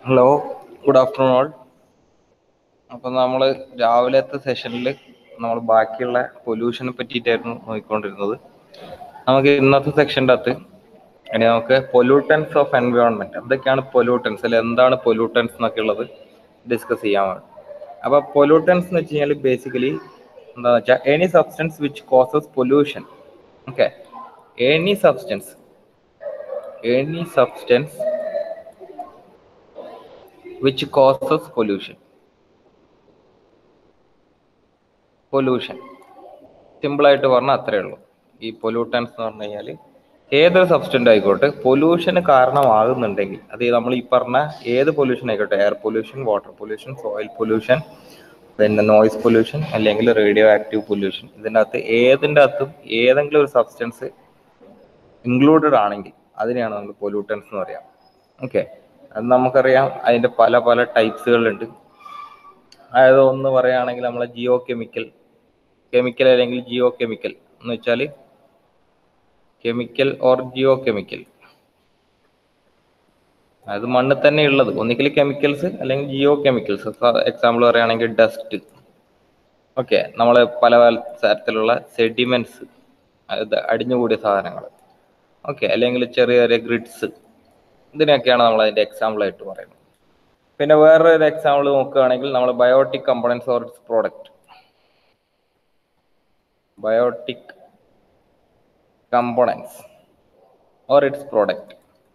Hello good afternoon all അപ്പം നമ്മൾ രാവിലത്തെ സെഷനിൽ നമ്മൾ ബാക്കിയുള്ള പൊല്യൂഷനെ പറ്റിയിട്ടായിരുന്നു നോക്കിക്കൊണ്ടിരുന്നത് നമുക്ക് ഇന്നത്തെ സെക്ഷൻ്റെ അകത്ത് ഇനി നമുക്ക് പൊല്യൂട്ടൻസ് ഓഫ് എൻവയോൺമെന്റ് എന്തൊക്കെയാണ് പൊല്യൂട്ടൻസ് അല്ലെ എന്താണ് പൊല്യൂട്ടൻസ് എന്നൊക്കെ ഉള്ളത് ഡിസ്കസ് ചെയ്യാൻ അപ്പോൾ പൊല്യൂട്ടൻസ് എന്ന് വെച്ച് കഴിഞ്ഞാൽ ബേസിക്കലി എന്താണെന്ന് വെച്ചാൽ any substance which causes pollution okay any substance any substance which causes pollution pollution സിമ്പിളായിട്ട് പറഞ്ഞാൽ അത്രേ ഉള്ളൂ ഈ പൊല്യൂട്ടൻസ് എന്ന് പറഞ്ഞു കഴിഞ്ഞാൽ ഏതൊരു സബ്സ്റ്റൻ്റ് ആയിക്കോട്ടെ പൊല്യൂഷന് കാരണമാകുന്നുണ്ടെങ്കിൽ അത് നമ്മൾ ഈ പറഞ്ഞ ഏത് പൊല്യൂഷൻ ആയിക്കോട്ടെ air pollution water pollution soil pollution പിന്നെ നോയിസ് പൊല്യൂഷൻ അല്ലെങ്കിൽ റേഡിയോ ആക്റ്റീവ് പൊല്യൂഷൻ ഇതിൻ്റെ അകത്ത് ഏതിൻ്റെ അകത്തും ഏതെങ്കിലും ഒരു സബ്സ്റ്റൻസ് ഇൻക്ലൂഡഡ് ആണെങ്കിൽ അതിനെയാണ് നമ്മൾ പൊല്യൂട്ടൻസ് എന്ന് പറയാം ഓക്കെ അത് നമുക്കറിയാം അതിൻ്റെ പല പല ടൈപ്സുകളുണ്ട് അതായത് ഒന്ന് പറയുകയാണെങ്കിൽ നമ്മളെ ജിയോ കെമിക്കൽ കെമിക്കൽ അല്ലെങ്കിൽ ജിയോ കെമിക്കൽ എന്ന് വെച്ചാൽ കെമിക്കൽ ഓർ ജിയോ കെമിക്കൽ അത് മണ്ണിൽ തന്നെ ഉള്ളത് ഒന്നുകിൽ കെമിക്കൽസ് അല്ലെങ്കിൽ ജിയോ കെമിക്കൽസ് എക്സാമ്പിൾ പറയുകയാണെങ്കിൽ ഡസ്റ്റ് ഓക്കെ നമ്മൾ പല പല തരത്തിലുള്ള സെഡിമെന്റ്സ് അത് അടിഞ്ഞുകൂടിയ സാധനങ്ങൾ ഓക്കെ അല്ലെങ്കിൽ ചെറിയ ചെറിയ ഗ്രിഡ്സ് ഇതിനൊക്കെയാണ് നമ്മൾ അതിന്റെ എക്സാമ്പിൾ ആയിട്ട് പറയുന്നത് പിന്നെ വേറൊരു എക്സാമ്പിൾ നോക്കുകയാണെങ്കിൽ നമ്മൾ biotic components or its product biotic components or its product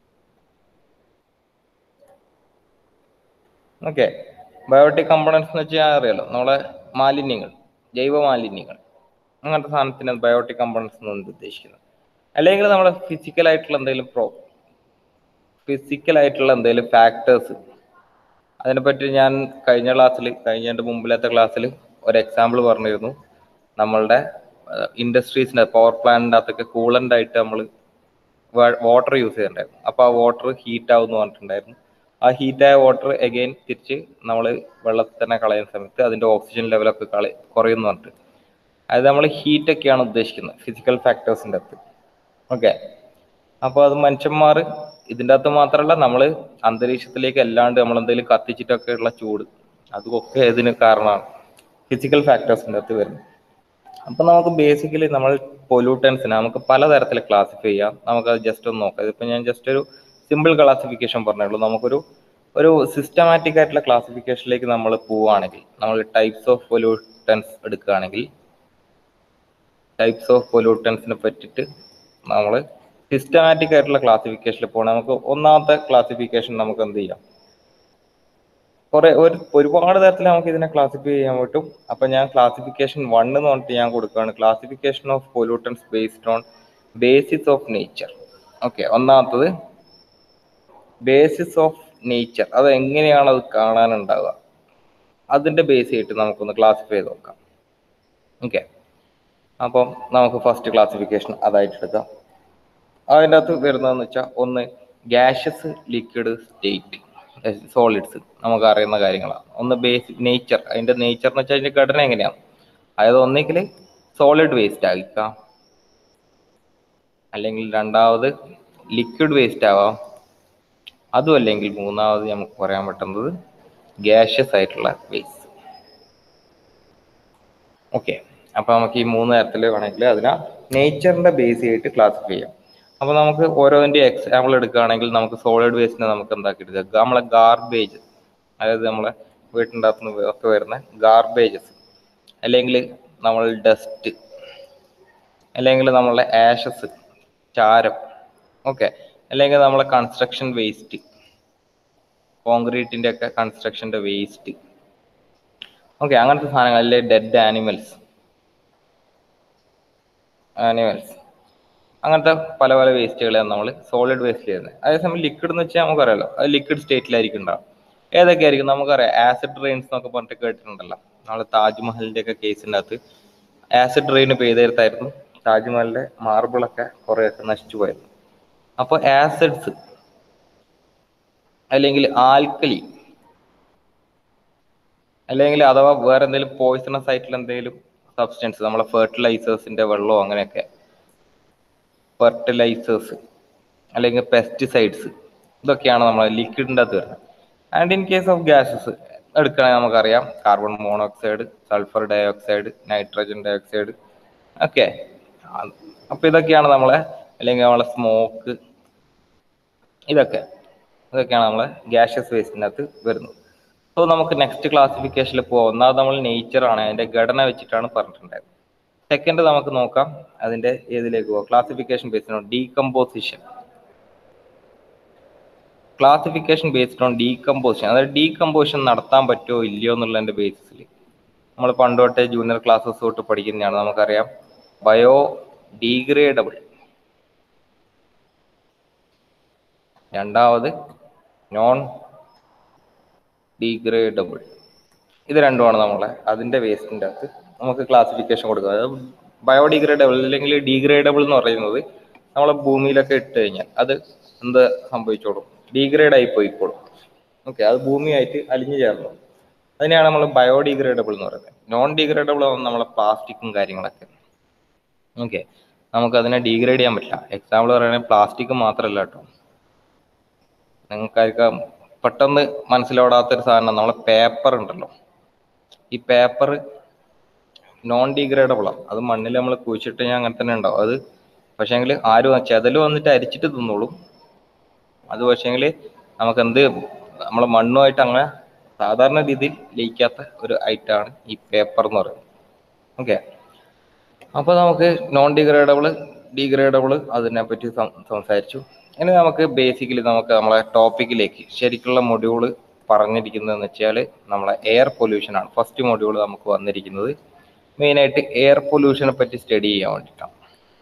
okay biotic components എന്ന് വെച്ചാൽ അറിയാലോ നമ്മളെ മാലിന്യങ്ങൾ ജൈവ മാലിന്യങ്ങൾ അങ്ങനത്തെ സാധനത്തിന് ബയോട്ടിക് കമ്പോണൻസ് എന്നുകൊണ്ട് ഉദ്ദേശിക്കുന്നത് അല്ലെങ്കിൽ നമ്മുടെ ഫിസിക്കൽ ആയിട്ടുള്ള എന്തെങ്കിലും പ്രോ ഫിസിക്കൽ ആയിട്ടുള്ള എന്തെങ്കിലും ഫാക്ടേഴ്സ് അതിനെപ്പറ്റി ഞാൻ കഴിഞ്ഞ ക്ലാസ്സിൽ കഴിഞ്ഞതിൻ്റെ മുമ്പിലത്തെ ക്ലാസ്സിൽ ഒരു എക്സാമ്പിൾ പറഞ്ഞിരുന്നു നമ്മളുടെ ഇൻഡസ്ട്രീസിൻ്റെ പവർ പ്ലാന്റിൻ്റെ അകത്തൊക്കെ കൂളൻ്റ് ആയിട്ട് നമ്മൾ വാട്ടർ യൂസ് ചെയ്തിട്ടുണ്ടായിരുന്നു അപ്പോൾ ആ വാട്ടർ ഹീറ്റ് ആവും എന്ന് പറഞ്ഞിട്ടുണ്ടായിരുന്നു ആ ഹീറ്റായ വാട്ടർ എഗെയിൻ തിരിച്ച് നമ്മൾ വെള്ളത്തിൽ തന്നെ കളയുന്ന സമയത്ത് അതിൻ്റെ ഓക്സിജൻ ലെവലൊക്കെ കളി കുറയുന്നു പറഞ്ഞിട്ട് അതായത് നമ്മൾ ഹീറ്റൊക്കെയാണ് ഉദ്ദേശിക്കുന്നത് ഫിസിക്കൽ ഫാക്ടേഴ്സിൻ്റെ അകത്ത് ഓക്കെ അപ്പോൾ അത് മനുഷ്യന്മാർ ഇതിൻ്റെ അകത്ത് മാത്രമല്ല നമ്മൾ അന്തരീക്ഷത്തിലേക്ക് അല്ലാണ്ട് നമ്മൾ എന്തെങ്കിലും കത്തിച്ചിട്ടൊക്കെ ഉള്ള ചൂട് അതൊക്കെ ഇതിന് കാരണമാണ് ഫിസിക്കൽ ഫാക്ടേഴ്സിൻ്റെ അകത്ത് വരുന്നത് അപ്പം നമുക്ക് ബേസിക്കലി നമ്മൾ പൊല്യൂട്ടൻസിനെ നമുക്ക് പലതരത്തിൽ ക്ലാസിഫൈ ചെയ്യാം നമുക്കത് ജസ്റ്റ് ഒന്ന് നോക്കാം ഇതിപ്പോൾ ഞാൻ ജസ്റ്റ് ഒരു സിമ്പിൾ ക്ലാസിഫിക്കേഷൻ പറഞ്ഞുള്ളൂ നമുക്കൊരു ഒരു സിസ്റ്റമാറ്റിക് ആയിട്ടുള്ള ക്ലാസിഫിക്കേഷനിലേക്ക് നമ്മൾ പോവുകയാണെങ്കിൽ നമ്മൾ ടൈപ്സ് ഓഫ് പൊല്യൂട്ടൻസ് എടുക്കുകയാണെങ്കിൽ ടൈപ്സ് ഓഫ് പൊല്യൂട്ടൻസിനെ പറ്റിയിട്ട് നമ്മൾ സിസ്റ്റമാറ്റിക് ആയിട്ടുള്ള ക്ലാസിഫിക്കേഷനിൽ പോകണം നമുക്ക് ഒന്നാമത്തെ ക്ലാസിഫിക്കേഷൻ നമുക്ക് എന്ത് ചെയ്യാം കുറെ ഒരു ഒരുപാട് തരത്തിൽ നമുക്ക് ഇതിനെ ക്ലാസിഫൈ ചെയ്യാൻ പറ്റും അപ്പൊ ഞാൻ ക്ലാസിഫിക്കേഷൻ വൺ എന്ന് പറഞ്ഞിട്ട് ഞാൻ കൊടുക്കുകയാണ് classification of pollutants based on basis of nature okay ഒന്നാമത്തത് ബേസിസ് ഓഫ് നേച്ചർ അത് എങ്ങനെയാണ് അത് കാണാനുണ്ടാവുക അതിന്റെ ബേസ് ചെയ്തിട്ട് നമുക്കൊന്ന് ക്ലാസിഫൈ ചെയ്ത് നോക്കാം ഓക്കെ അപ്പം നമുക്ക് ഫസ്റ്റ് ക്ലാസിഫിക്കേഷൻ അതായിട്ട് എടുക്കാം അതിൻ്റെ അകത്ത് വരുന്നതെന്ന് വെച്ചാൽ ഒന്ന് ഗ്യാഷ്യസ് ലിക്വിഡ് സ്റ്റേറ്റ് സോളിഡ്സ് നമുക്ക് അറിയുന്ന കാര്യങ്ങളാണ് ഒന്ന് ബേസിക് നേച്ചർ അതിൻ്റെ നേച്ചർ എന്ന് വെച്ചാൽ അതിൻ്റെ ഘടന എങ്ങനെയാണ് അതായത് ഒന്നെങ്കിൽ സോളിഡ് വേസ്റ്റ് ആയിരിക്കാം അല്ലെങ്കിൽ രണ്ടാമത് ലിക്വിഡ് വേസ്റ്റ് ആവാം അതും അല്ലെങ്കിൽ മൂന്നാമത് നമുക്ക് പറയാൻ പറ്റുന്നത് ഗ്യാഷ്യസ് ആയിട്ടുള്ള വേസ്റ്റ് ഓക്കെ അപ്പൊ നമുക്ക് ഈ മൂന്ന് തരത്തിൽ വേണമെങ്കിൽ അതിനെ നേച്ചറിന്റെ ബേസ് ആയിട്ട് ക്ലാസിഫൈ ചെയ്യാം അപ്പൊ നമുക്ക് ഓരോതിന്റെ എക്സാമ്പിൾ എടുക്കുകയാണെങ്കിൽ നമുക്ക് സോളിഡ് വേസ്റ്റിനെ നമുക്ക് എന്താക്കി എടുക്കാം നമ്മളെ ഗാർബേജ് അതായത് നമ്മളെ വീട്ടിൻ്റെ അകത്തുനിന്ന് ഒക്കെ വരുന്ന ഗാർബേജസ് അല്ലെങ്കിൽ നമ്മൾ ഡസ്റ്റ് അല്ലെങ്കിൽ നമ്മളെ ആഷസ് ചാരം ഓക്കെ അല്ലെങ്കിൽ നമ്മളെ കൺസ്ട്രക്ഷൻ വേസ്റ്റ് കോൺക്രീറ്റിന്റെ ഒക്കെ കൺസ്ട്രക്ഷന്റെ വേസ്റ്റ് ഓക്കെ അങ്ങനത്തെ സാധനങ്ങൾ അല്ലെങ്കിൽ ഡെഡ് ആനിമൽസ് ആനിമൽസ് അങ്ങനത്തെ പല പല വേസ്റ്റുകളെയാണ് നമ്മൾ സോളിഡ് വേസ്റ്റ് ചെയ്യുന്നത് അതേസമയം ലിക്വിഡ് എന്ന് വെച്ചാൽ നമുക്കറിയാലോ അത് ലിക്വിഡ് സ്റ്റേറ്റിലായിരിക്കും ഉണ്ടാവും ഏതൊക്കെ ആയിരിക്കും നമുക്കറിയാം ആസിഡ് റെയിൻസ് എന്നൊക്കെ പറഞ്ഞിട്ട് കേട്ടിട്ടുണ്ടല്ലോ നമ്മൾ താജ്മഹലിന്റെ ഒക്കെ കേസിൻ്റെ അകത്ത് ആസിഡ് റെയിൻ പെയ്തെടുത്തായിരുന്നു താജ്മഹലിന്റെ മാർബിളൊക്കെ കുറേയൊക്കെ നശിച്ചു പോയത് അപ്പോൾ ആസിഡ്സ് അല്ലെങ്കിൽ ആൽക്കലി അല്ലെങ്കിൽ അഥവാ വേറെ എന്തെങ്കിലും പോയിസണസ് ആയിട്ടുള്ള എന്തെങ്കിലും സബ്സ്റ്റൻസ് നമ്മളെ ഫെർട്ടിലൈസേഴ്സിന്റെ വെള്ളമോ അങ്ങനെയൊക്കെ ഫെർട്ടിലൈസേഴ്സ് അല്ലെങ്കിൽ പെസ്റ്റിസൈഡ്സ് ഇതൊക്കെയാണ് നമ്മൾ ലിക്വിഡിൻ്റെ അകത്ത് വരുന്നത് and in case of gases എടുക്കണമെങ്കിൽ നമുക്കറിയാം carbon monoxide sulphur dioxide nitrogen dioxide okay അപ്പൊ ഇതൊക്കെയാണ് നമ്മളെ അല്ലെങ്കിൽ നമ്മളെ സ്മോക്ക് ഇതൊക്കെ ഇതൊക്കെയാണ് നമ്മളെ ഗ്യാഷ്യസ് വേസ്റ്റിനകത്ത് വരുന്നത് സോ നമുക്ക് നെക്സ്റ്റ് ക്ലാസിഫിക്കേഷനിൽ പോകാം ഒന്നാമത് നമ്മൾ നേച്ചർ ആണ് അതിന്റെ ഘടന വെച്ചിട്ടാണ് പറഞ്ഞിട്ടുണ്ടായത് സെക്കൻഡ് നമുക്ക് നോക്കാം അതിന്റെ ഏതിലേക്ക് പോകാം classification based on decomposition classification based on decomposition അതായത് ഡീകമ്പോസിഷൻ നടത്താൻ പറ്റുമോ ഇല്ലയോ എന്നുള്ളതിന്റെ ബേസിസിൽ നമ്മൾ പണ്ട് തൊട്ടേ ജൂനിയർ ക്ലാസ്സസ് തൊട്ട് പഠിക്കുന്നതാണ് നമുക്കറിയാം ബയോ ഡീഗ്രേഡബിൾ രണ്ടാമത് നോൺ ഡീഗ്രേഡബിൾ ഇത് രണ്ടുമാണ് നമ്മളെ അതിന്റെ വേസ്റ്റിന്റെ അകത്ത് നമുക്ക് ക്ലാസിഫിക്കേഷൻ കൊടുക്കുക അതായത് ബയോഡിഗ്രേഡബിൾ അല്ലെങ്കിൽ ഡീഗ്രേഡബിൾ എന്ന് പറയുന്നത് നമ്മളെ ഭൂമിയിലൊക്കെ ഇട്ട് കഴിഞ്ഞാൽ അത് എന്ത് സംഭവിച്ചോളും ഡീഗ്രേഡ് ആയി പോയിക്കോളും ഓക്കെ അത് ഭൂമിയായിട്ട് അലിഞ്ഞു ചേർന്നു അതിനെയാണ് നമ്മൾ ബയോഡിഗ്രേഡബിൾ എന്ന് പറയുന്നത് നോൺ ഡീഗ്രേഡബിൾ ആണ് നമ്മളെ പ്ലാസ്റ്റിക്കും കാര്യങ്ങളൊക്കെ ഓക്കെ നമുക്ക് അതിനെ ഡീഗ്രേഡ് ചെയ്യാൻ പറ്റില്ല എക്സാമ്പിൾ പറയുകയാണെങ്കിൽ പ്ലാസ്റ്റിക് മാത്രമല്ല കേട്ടോ നിങ്ങൾക്കാർക്ക് പെട്ടെന്ന് മനസ്സിലോടാത്തൊരു സാധനം നമ്മളെ പേപ്പർ ഉണ്ടല്ലോ ഈ പേപ്പർ നോൺ ഡീഗ്രേഡബിൾ ആണ് അത് മണ്ണിൽ നമ്മൾ കുഴിച്ചിട്ട് കഴിഞ്ഞാൽ അങ്ങനെ തന്നെ ഉണ്ടാവും അത് പക്ഷേങ്കിൽ ആരും ചെതല് വന്നിട്ട് അരിച്ചിട്ട് തിന്നോളും അത് പക്ഷേങ്കിൽ നമുക്ക് എന്ത് നമ്മളെ മണ്ണുമായിട്ട് അങ്ങനെ സാധാരണ രീതിയിൽ ലയിക്കാത്ത ഒരു ഐറ്റമാണ് ഈ പേപ്പർ എന്ന് പറയുന്നത് ഓക്കെ അപ്പോൾ നമുക്ക് നോൺ ഡീഗ്രേഡബിൾ ഡീഗ്രേഡബിൾ അതിനെ പറ്റി സം- സംസാരിച്ചു ഇനി നമുക്ക് ബേസിക്കലി നമുക്ക് നമ്മളെ ടോപ്പിക്കിലേക്ക് ശരിക്കുള്ള മൊഡ്യൂൾ പറഞ്ഞിരിക്കുന്നതെന്ന് വെച്ചാൽ നമ്മളെ എയർ പൊല്യൂഷൻ ആണ് ഫസ്റ്റ് മൊഡ്യൂൾ നമുക്ക് വന്നിരിക്കുന്നത് മെയിനായിട്ട് എയർ പൊല്യൂഷനെ പറ്റി സ്റ്റഡി ചെയ്യാൻ വേണ്ടിയിട്ടാണ്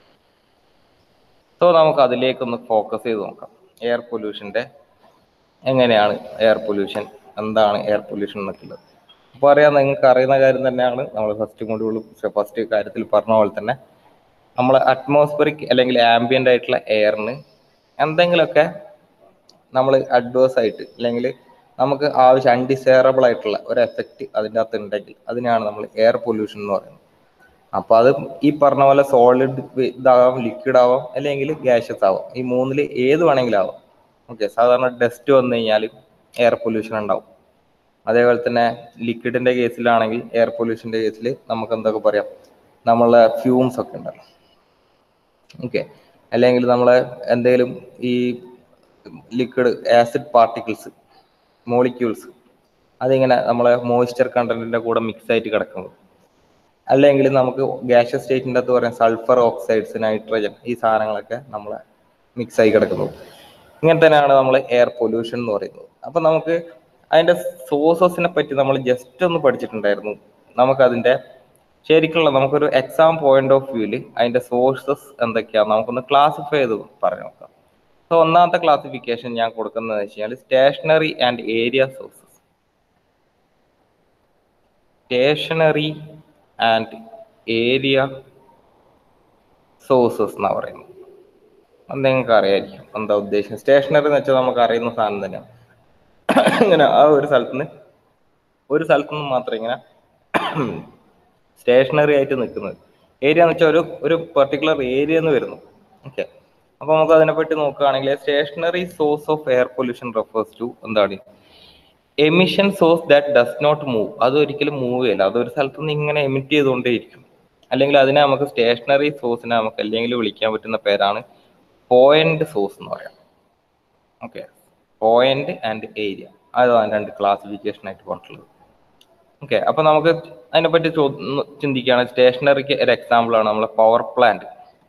സോ നമുക്ക് അതിലേക്കൊന്ന് ഫോക്കസ് ചെയ്ത് നോക്കാം എയർ പൊല്യൂഷന്റെ എങ്ങനെയാണ് എയർ പൊല്യൂഷൻ എന്താണ് എയർ പൊല്യൂഷൻ എന്നൊക്കെ ഉള്ളത് അപ്പോൾ അറിയാം നിങ്ങൾക്ക് അറിയുന്ന കാര്യം തന്നെയാണ് നമ്മൾ ഫസ്റ്റ് മൊഡ്യൂൾ ഫസ്റ്റ് കാര്യത്തിൽ പറഞ്ഞ പോലെ തന്നെ നമ്മൾ അറ്റ്മോസ്ഫറിക് അല്ലെങ്കിൽ ആംബിയൻ്റ് ആയിട്ടുള്ള എയറിന് എന്തെങ്കിലുമൊക്കെ നമ്മൾ അഡ്വേഴ്സ് ആയിട്ട് അല്ലെങ്കിൽ നമുക്ക് ആവശ്യം അൺഡിസൈറബിൾ ആയിട്ടുള്ള ഒരു എഫക്റ്റ് അതിൻ്റെ അകത്ത് ഉണ്ടെങ്കിൽ അതിനെയാണ് നമ്മൾ എയർ പൊല്യൂഷൻ എന്ന് പറയുന്നത് അപ്പൊ അത് ഈ പറഞ്ഞ പോലെ സോളിഡ് ഇതാവാം ലിക്വിഡ് ആവാം അല്ലെങ്കിൽ ഗ്യാഷ്യസ് ആവാം ഈ മൂന്നിൽ ഏത് വേണമെങ്കിലും ആവാം ഓക്കെ സാധാരണ ഡസ്റ്റ് വന്നു കഴിഞ്ഞാൽ എയർ പൊല്യൂഷൻ ഉണ്ടാവും അതേപോലെ തന്നെ ലിക്വിഡിന്റെ കേസിലാണെങ്കിൽ എയർ പൊല്യൂഷന്റെ കേസിൽ നമുക്ക് എന്തൊക്കെ പറയാം നമ്മളെ ഫ്യൂംസ് ഒക്കെ ഉണ്ടല്ലോ ഓക്കെ അല്ലെങ്കിൽ നമ്മളെ എന്തെങ്കിലും ഈ ലിക്വിഡ് ആസിഡ് പാർട്ടിക്കിൾസ് മോളിക്യൂൾസ് അതിങ്ങനെ നമ്മളെ മോയ്സ്ചർ കണ്ടന്റിന്റെ കൂടെ മിക്സ് ആയിട്ട് കിടക്കുന്നത് അല്ലെങ്കിൽ നമുക്ക് ഗ്യാഷ്യസ് സ്റ്റേറ്റിന്റെ അകത്ത് പറയാം സൾഫർ ഓക്സൈഡ്സ് നൈട്രജൻ ഈ സാധനങ്ങളൊക്കെ നമ്മളെ മിക്സ് ആയി കിടക്കുന്നത് ഇങ്ങനെ തന്നെയാണ് നമ്മൾ എയർ പൊല്യൂഷൻ എന്ന് പറയുന്നത് അപ്പൊ നമുക്ക് അതിന്റെ സോഴ്സസിനെ പറ്റി നമ്മൾ ജസ്റ്റ് ഒന്ന് പഠിച്ചിട്ടുണ്ടായിരുന്നു നമുക്ക് അതിന്റെ ശരിക്കുള്ള നമുക്കൊരു എക്സാം പോയിന്റ് ഓഫ് വ്യൂല് അതിന്റെ സോഴ്സസ് എന്തൊക്കെയാണ് നമുക്കൊന്ന് ക്ലാസിഫൈ ചെയ്ത് പറഞ്ഞു നോക്കാം സോ ഒന്നാമത്തെ ക്ലാസിഫിക്കേഷൻ ഞാൻ കൊടുക്കുന്നത് വെച്ചാൽ stationary and area sources stationary and area sources എന്നാ പറയുന്നത് അത് നിങ്ങൾക്ക് അറിയായിരിക്കും എന്താ ഉദ്ദേശിക്കുന്നത് സ്റ്റേഷനറി എന്ന് വെച്ചാൽ നമുക്ക് അറിയുന്ന സാധനം തന്നെയാണ് ഇങ്ങനെ ആ ഒരു സ്ഥലത്ത് നിന്ന് ഒരു സ്ഥലത്ത് നിന്ന് മാത്രം ഇങ്ങനെ സ്റ്റേഷനറി ആയിട്ട് നിൽക്കുന്നത് ഏരിയ എന്ന് വെച്ചാൽ ഒരു ഒരു പെർട്ടിക്കുലർ ഏരിയ എന്ന് വരുന്നു ഓക്കെ അപ്പൊ നമുക്ക് അതിനെപ്പറ്റി നോക്കുകയാണെങ്കിൽ stationary source of air pollution refers to എന്താണ് emission source that does not move അത് ഒരിക്കലും മൂവ് ചെയ്യില്ല അത് ഒരു സ്ഥലത്ത് നിന്ന് ഇങ്ങനെ എമിറ്റ് ചെയ്തുകൊണ്ടേയിരിക്കും അല്ലെങ്കിൽ അതിനെ നമുക്ക് സ്റ്റേഷനറി സോഴ്സിനെ നമുക്ക് അല്ലെങ്കിൽ വിളിക്കാൻ പറ്റുന്ന പേരാണ് പോയിന്റ് സോഴ്സ് എന്ന് പറയാം ഓക്കെ പോയിന്റ് ആൻഡ് ഏരിയ അതാണ് രണ്ട് ക്ലാസിഫിക്കേഷൻ ആയിട്ട് പറഞ്ഞിട്ടുള്ളത് ഓക്കെ അപ്പൊ നമുക്ക് അതിനെപ്പറ്റി ചോ- ഒന്ന് ചിന്തിക്കുകയാണ് സ്റ്റേഷനറിക്ക് ഒരു എക്സാമ്പിൾ ആണ് നമ്മളെ പവർ പ്ലാന്റ്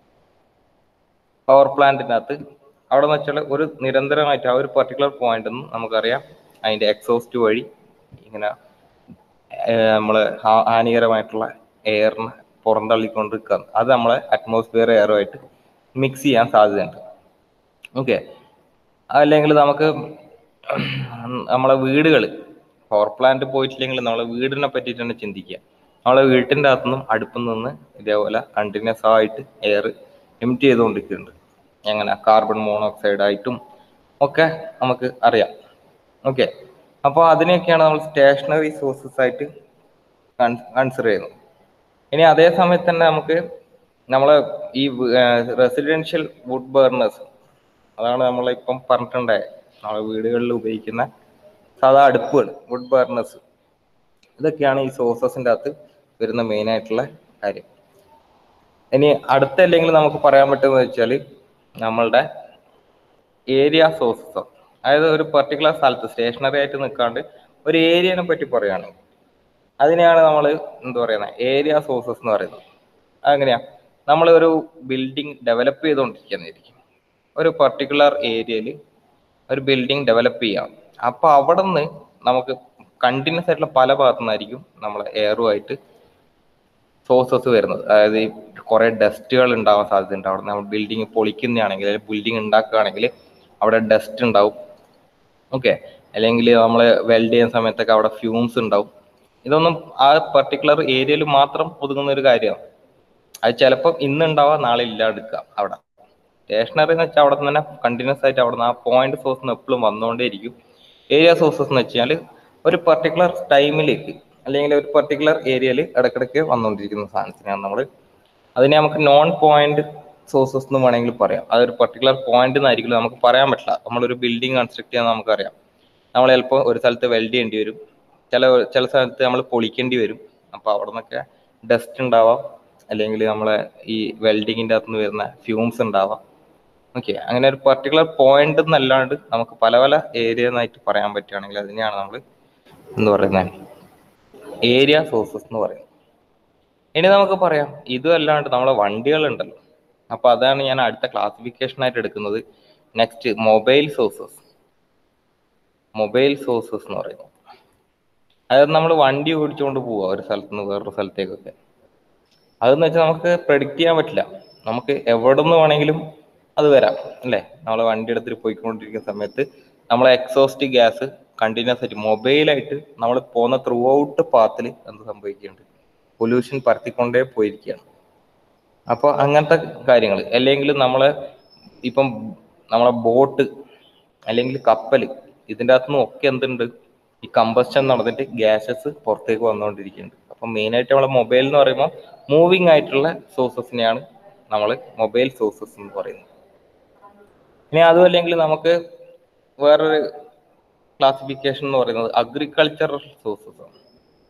പവർ പ്ലാന്റിനകത്ത് അവിടെ എന്ന് വെച്ചാൽ ഒരു നിരന്തരമായിട്ട് ആ ഒരു പർട്ടിക്കുലർ പോയിന്റ് നമുക്കറിയാം അതിന്റെ എക്സോസ്റ്റ് വഴി ഇങ്ങനെ ഏർ നമ്മള് ഹാ- ഹാനികരമായിട്ടുള്ള എയറിന് പുറന്തള്ളിക്കൊണ്ടിരിക്കുകയാണ് അത് നമ്മളെ അറ്റ്മോസ്ഫിയർ എയറുമായിട്ട് മിക്സ് ചെയ്യാൻ സാധ്യതയുണ്ട് ഓക്കെ അല്ലെങ്കിൽ നമുക്ക് നമ്മളെ വീടുകൾ പവർ പ്ലാന്റ് പോയിട്ടില്ലെങ്കിൽ നമ്മളെ വീടിനെ പറ്റിയിട്ട് തന്നെ ചിന്തിക്കുക നമ്മളെ വീട്ടിൻ്റെ അകത്തുനിന്നും അടുപ്പിൽ നിന്ന് ഇതേപോലെ കണ്ടിന്യൂസ് ആയിട്ട് എയർ എമിറ്റ് ചെയ്തുകൊണ്ടിരിക്കുന്നുണ്ട് എങ്ങനെ കാർബൺ മോണോക്സൈഡ് ആയിട്ടും ഒക്കെ നമുക്ക് അറിയാം ഓക്കെ അപ്പോൾ അതിനെയൊക്കെയാണ് നമ്മൾ സ്റ്റേഷനറി സോഴ്സസ് ആയിട്ട് കൺസിഡർ ചെയ്യുന്നത് ഇനി അതേ സമയത്ത് തന്നെ നമുക്ക് നമ്മളെ ഈ റെസിഡൻഷ്യൽ വുഡ് ബേർണേഴ്സ് അതാണ് നമ്മളിപ്പം പറഞ്ഞിട്ടുണ്ടായത് നമ്മളെ വീടുകളിൽ ഉപയോഗിക്കുന്ന സാധാ അടുപ്പുകൾ വുഡ് ബർണേഴ്സ് ഇതൊക്കെയാണ് ഈ സോഴ്സസിൻ്റെ അകത്ത് വരുന്ന മെയിൻ ആയിട്ടുള്ള കാര്യം ഇനി അടുത്ത അല്ലെങ്കിൽ നമുക്ക് പറയാൻ പറ്റുന്നത് വെച്ചാൽ നമ്മളുടെ ഏരിയ സോഴ്സസ് അതായത് ഒരു പെർട്ടിക്കുലർ സ്ഥലത്ത് സ്റ്റേഷനറി ആയിട്ട് നിൽക്കാണ്ട് ഒരു ഏരിയനെ പറ്റി പറയുകയാണെങ്കിൽ അതിനെയാണ് നമ്മൾ എന്താ പറയുന്നത് ഏരിയ സോഴ്സസ് എന്ന് പറയുന്നത് അതെങ്ങനെയാ നമ്മൾ ഒരു ബിൽഡിംഗ് ഡെവലപ്പ് ചെയ്തുകൊണ്ടിരിക്കുന്നതായിരിക്കും ഒരു പെർട്ടിക്കുലർ ഏരിയയിൽ ഒരു ബിൽഡിംഗ് ഡെവലപ്പ് ചെയ്യാം അപ്പോൾ അവിടെ നിന്ന് നമുക്ക് കണ്ടിന്യൂസ് ആയിട്ടുള്ള പല ഭാഗത്തു നിന്നായിരിക്കും നമ്മൾ എയറുമായിട്ട് സോഴ്സസ് വരുന്നത് അതായത് ഈ കുറേ ഡസ്റ്റുകൾ ഉണ്ടാവാൻ സാധ്യതയുണ്ട് അവിടെ നമ്മൾ ബിൽഡിംഗ് പൊളിക്കുന്നതാണെങ്കിൽ അല്ലെങ്കിൽ ബിൽഡിംഗ് ഉണ്ടാക്കുകയാണെങ്കിൽ അവിടെ ഡസ്റ്റ് ഉണ്ടാവും ഓക്കെ അല്ലെങ്കിൽ നമ്മൾ വെൽഡ് ചെയ്യുന്ന സമയത്തൊക്കെ അവിടെ ഫ്യൂംസ് ഉണ്ടാവും ഇതൊന്നും ആ പെർട്ടിക്കുലർ ഏരിയയിൽ മാത്രം ഒതുങ്ങുന്ന ഒരു കാര്യമാണ് അത് ചിലപ്പോൾ ഇന്ന് ഉണ്ടാവാം നാളെ ഇല്ലാതെടുക്കാം അവിടെ സ്റ്റേഷനറി എന്ന് വെച്ചാൽ അവിടെ നിന്ന് തന്നെ കണ്ടിന്യൂസ് ആയിട്ട് അവിടെ നിന്ന് ആ പോയിന്റ് സോഴ്സ് നിന്ന് എപ്പോഴും വന്നുകൊണ്ടേയിരിക്കും ഏരിയ സോഴ്സസ് എന്ന് വെച്ചാൽ ഒരു പെർട്ടിക്കുലർ ടൈമിലേക്ക് അല്ലെങ്കിൽ ഒരു പെർട്ടിക്കുലർ ഏരിയയിൽ ഇടയ്ക്കിടയ്ക്ക് വന്നുകൊണ്ടിരിക്കുന്ന സാധനത്തിനാണ് നമ്മൾ അതിനെ നമുക്ക് നോൺ പോയിന്റ് സോഴ്സസ് എന്ന് വേണമെങ്കിൽ പറയാം അതൊരു പെർട്ടിക്കുലർ പോയിന്റ് എന്നായിരിക്കും നമുക്ക് പറയാൻ പറ്റില്ല നമ്മളൊരു ബിൽഡിംഗ് കൺസ്ട്രക്ട് ചെയ്യാൻ നമുക്കറിയാം നമ്മൾ ചിലപ്പോൾ ഒരു സ്ഥലത്ത് വെൽഡ് ചെയ്യേണ്ടി വരും ചില ചില സ്ഥലത്ത് നമ്മൾ പൊളിക്കേണ്ടി വരും അപ്പോൾ അവിടെ നിന്നൊക്കെ ഡസ്റ്റ് ഉണ്ടാവാം അല്ലെങ്കിൽ നമ്മളെ ഈ വെൽഡിങ്ങിൻ്റെ അകത്ത് നിന്ന് വരുന്ന ഫ്യൂംസ് ഉണ്ടാവാം ഓക്കെ അങ്ങനെ ഒരു പെർട്ടിക്കുലർ പോയിന്റ് എന്നല്ലാണ്ട് നമുക്ക് പല പല ഏരിയ എന്നായിട്ട് പറയാൻ പറ്റുകയാണെങ്കിൽ അതിനെയാണ് നമ്മൾ എന്ന് പറയുന്നത് ഏരിയ സോഴ്സസ് എന്ന് പറയുന്നത് ഇനി നമുക്ക് പറയാം ഇതും അല്ലാണ്ട് നമ്മളെ വണ്ടികളുണ്ടല്ലോ അപ്പൊ അതാണ് ഞാൻ അടുത്ത ക്ലാസിഫിക്കേഷൻ ആയിട്ട് എടുക്കുന്നത് next mobile sources mobile sources എന്ന് പറയുന്നത് അതായത് നമ്മൾ വണ്ടി ഓടിച്ചുകൊണ്ട് പോവുക ഒരു സ്ഥലത്ത് നിന്ന് വേറൊരു സ്ഥലത്തേക്കൊക്കെ അതെന്ന് വെച്ചാൽ നമുക്ക് പ്രഡിക്റ്റ് ചെയ്യാൻ പറ്റില്ല നമുക്ക് എവിടെ നിന്ന് വേണമെങ്കിലും അത് വരാം അല്ലേ നമ്മൾ വണ്ടി എടുത്തിട്ട് പോയിക്കൊണ്ടിരിക്കുന്ന സമയത്ത് നമ്മളെ എക്സോസ്റ്റ് ഗ്യാസ് കണ്ടിന്യൂസ് ആയിട്ട് മൊബൈലായിട്ട് നമ്മൾ പോകുന്ന ത്രൂ ഔട്ട് പാത്തിൽ എന്ത് സംഭവിക്കുന്നുണ്ട് പൊല്യൂഷൻ പരത്തിക്കൊണ്ടേ പോയിരിക്കുകയാണ് അപ്പോൾ അങ്ങനത്തെ കാര്യങ്ങൾ അല്ലെങ്കിൽ നമ്മളെ ഇപ്പം നമ്മളെ ബോട്ട് അല്ലെങ്കിൽ കപ്പൽ ഇതിൻ്റെ അകത്തുനിന്ന് ഒക്കെ എന്തുണ്ട് ഈ കമ്പസ്റ്റൻ നടന്നിട്ട് ഗ്യാസസ് പുറത്തേക്ക് വന്നുകൊണ്ടിരിക്കുന്നുണ്ട് അപ്പം മെയിനായിട്ട് നമ്മളെ മൊബൈൽ എന്ന് പറയുമ്പോൾ മൂവിങ് ആയിട്ടുള്ള സോഴ്സസിനെയാണ് നമ്മൾ മൊബൈൽ സോഴ്സസ് എന്ന് പറയുന്നത് ഇനി അതും അല്ലെങ്കിൽ നമുക്ക് വേറൊരു ക്ലാസിഫിക്കേഷൻ എന്ന് പറയുന്നത് അഗ്രികൾച്ചറൽ സോഴ്സസ് ആണ്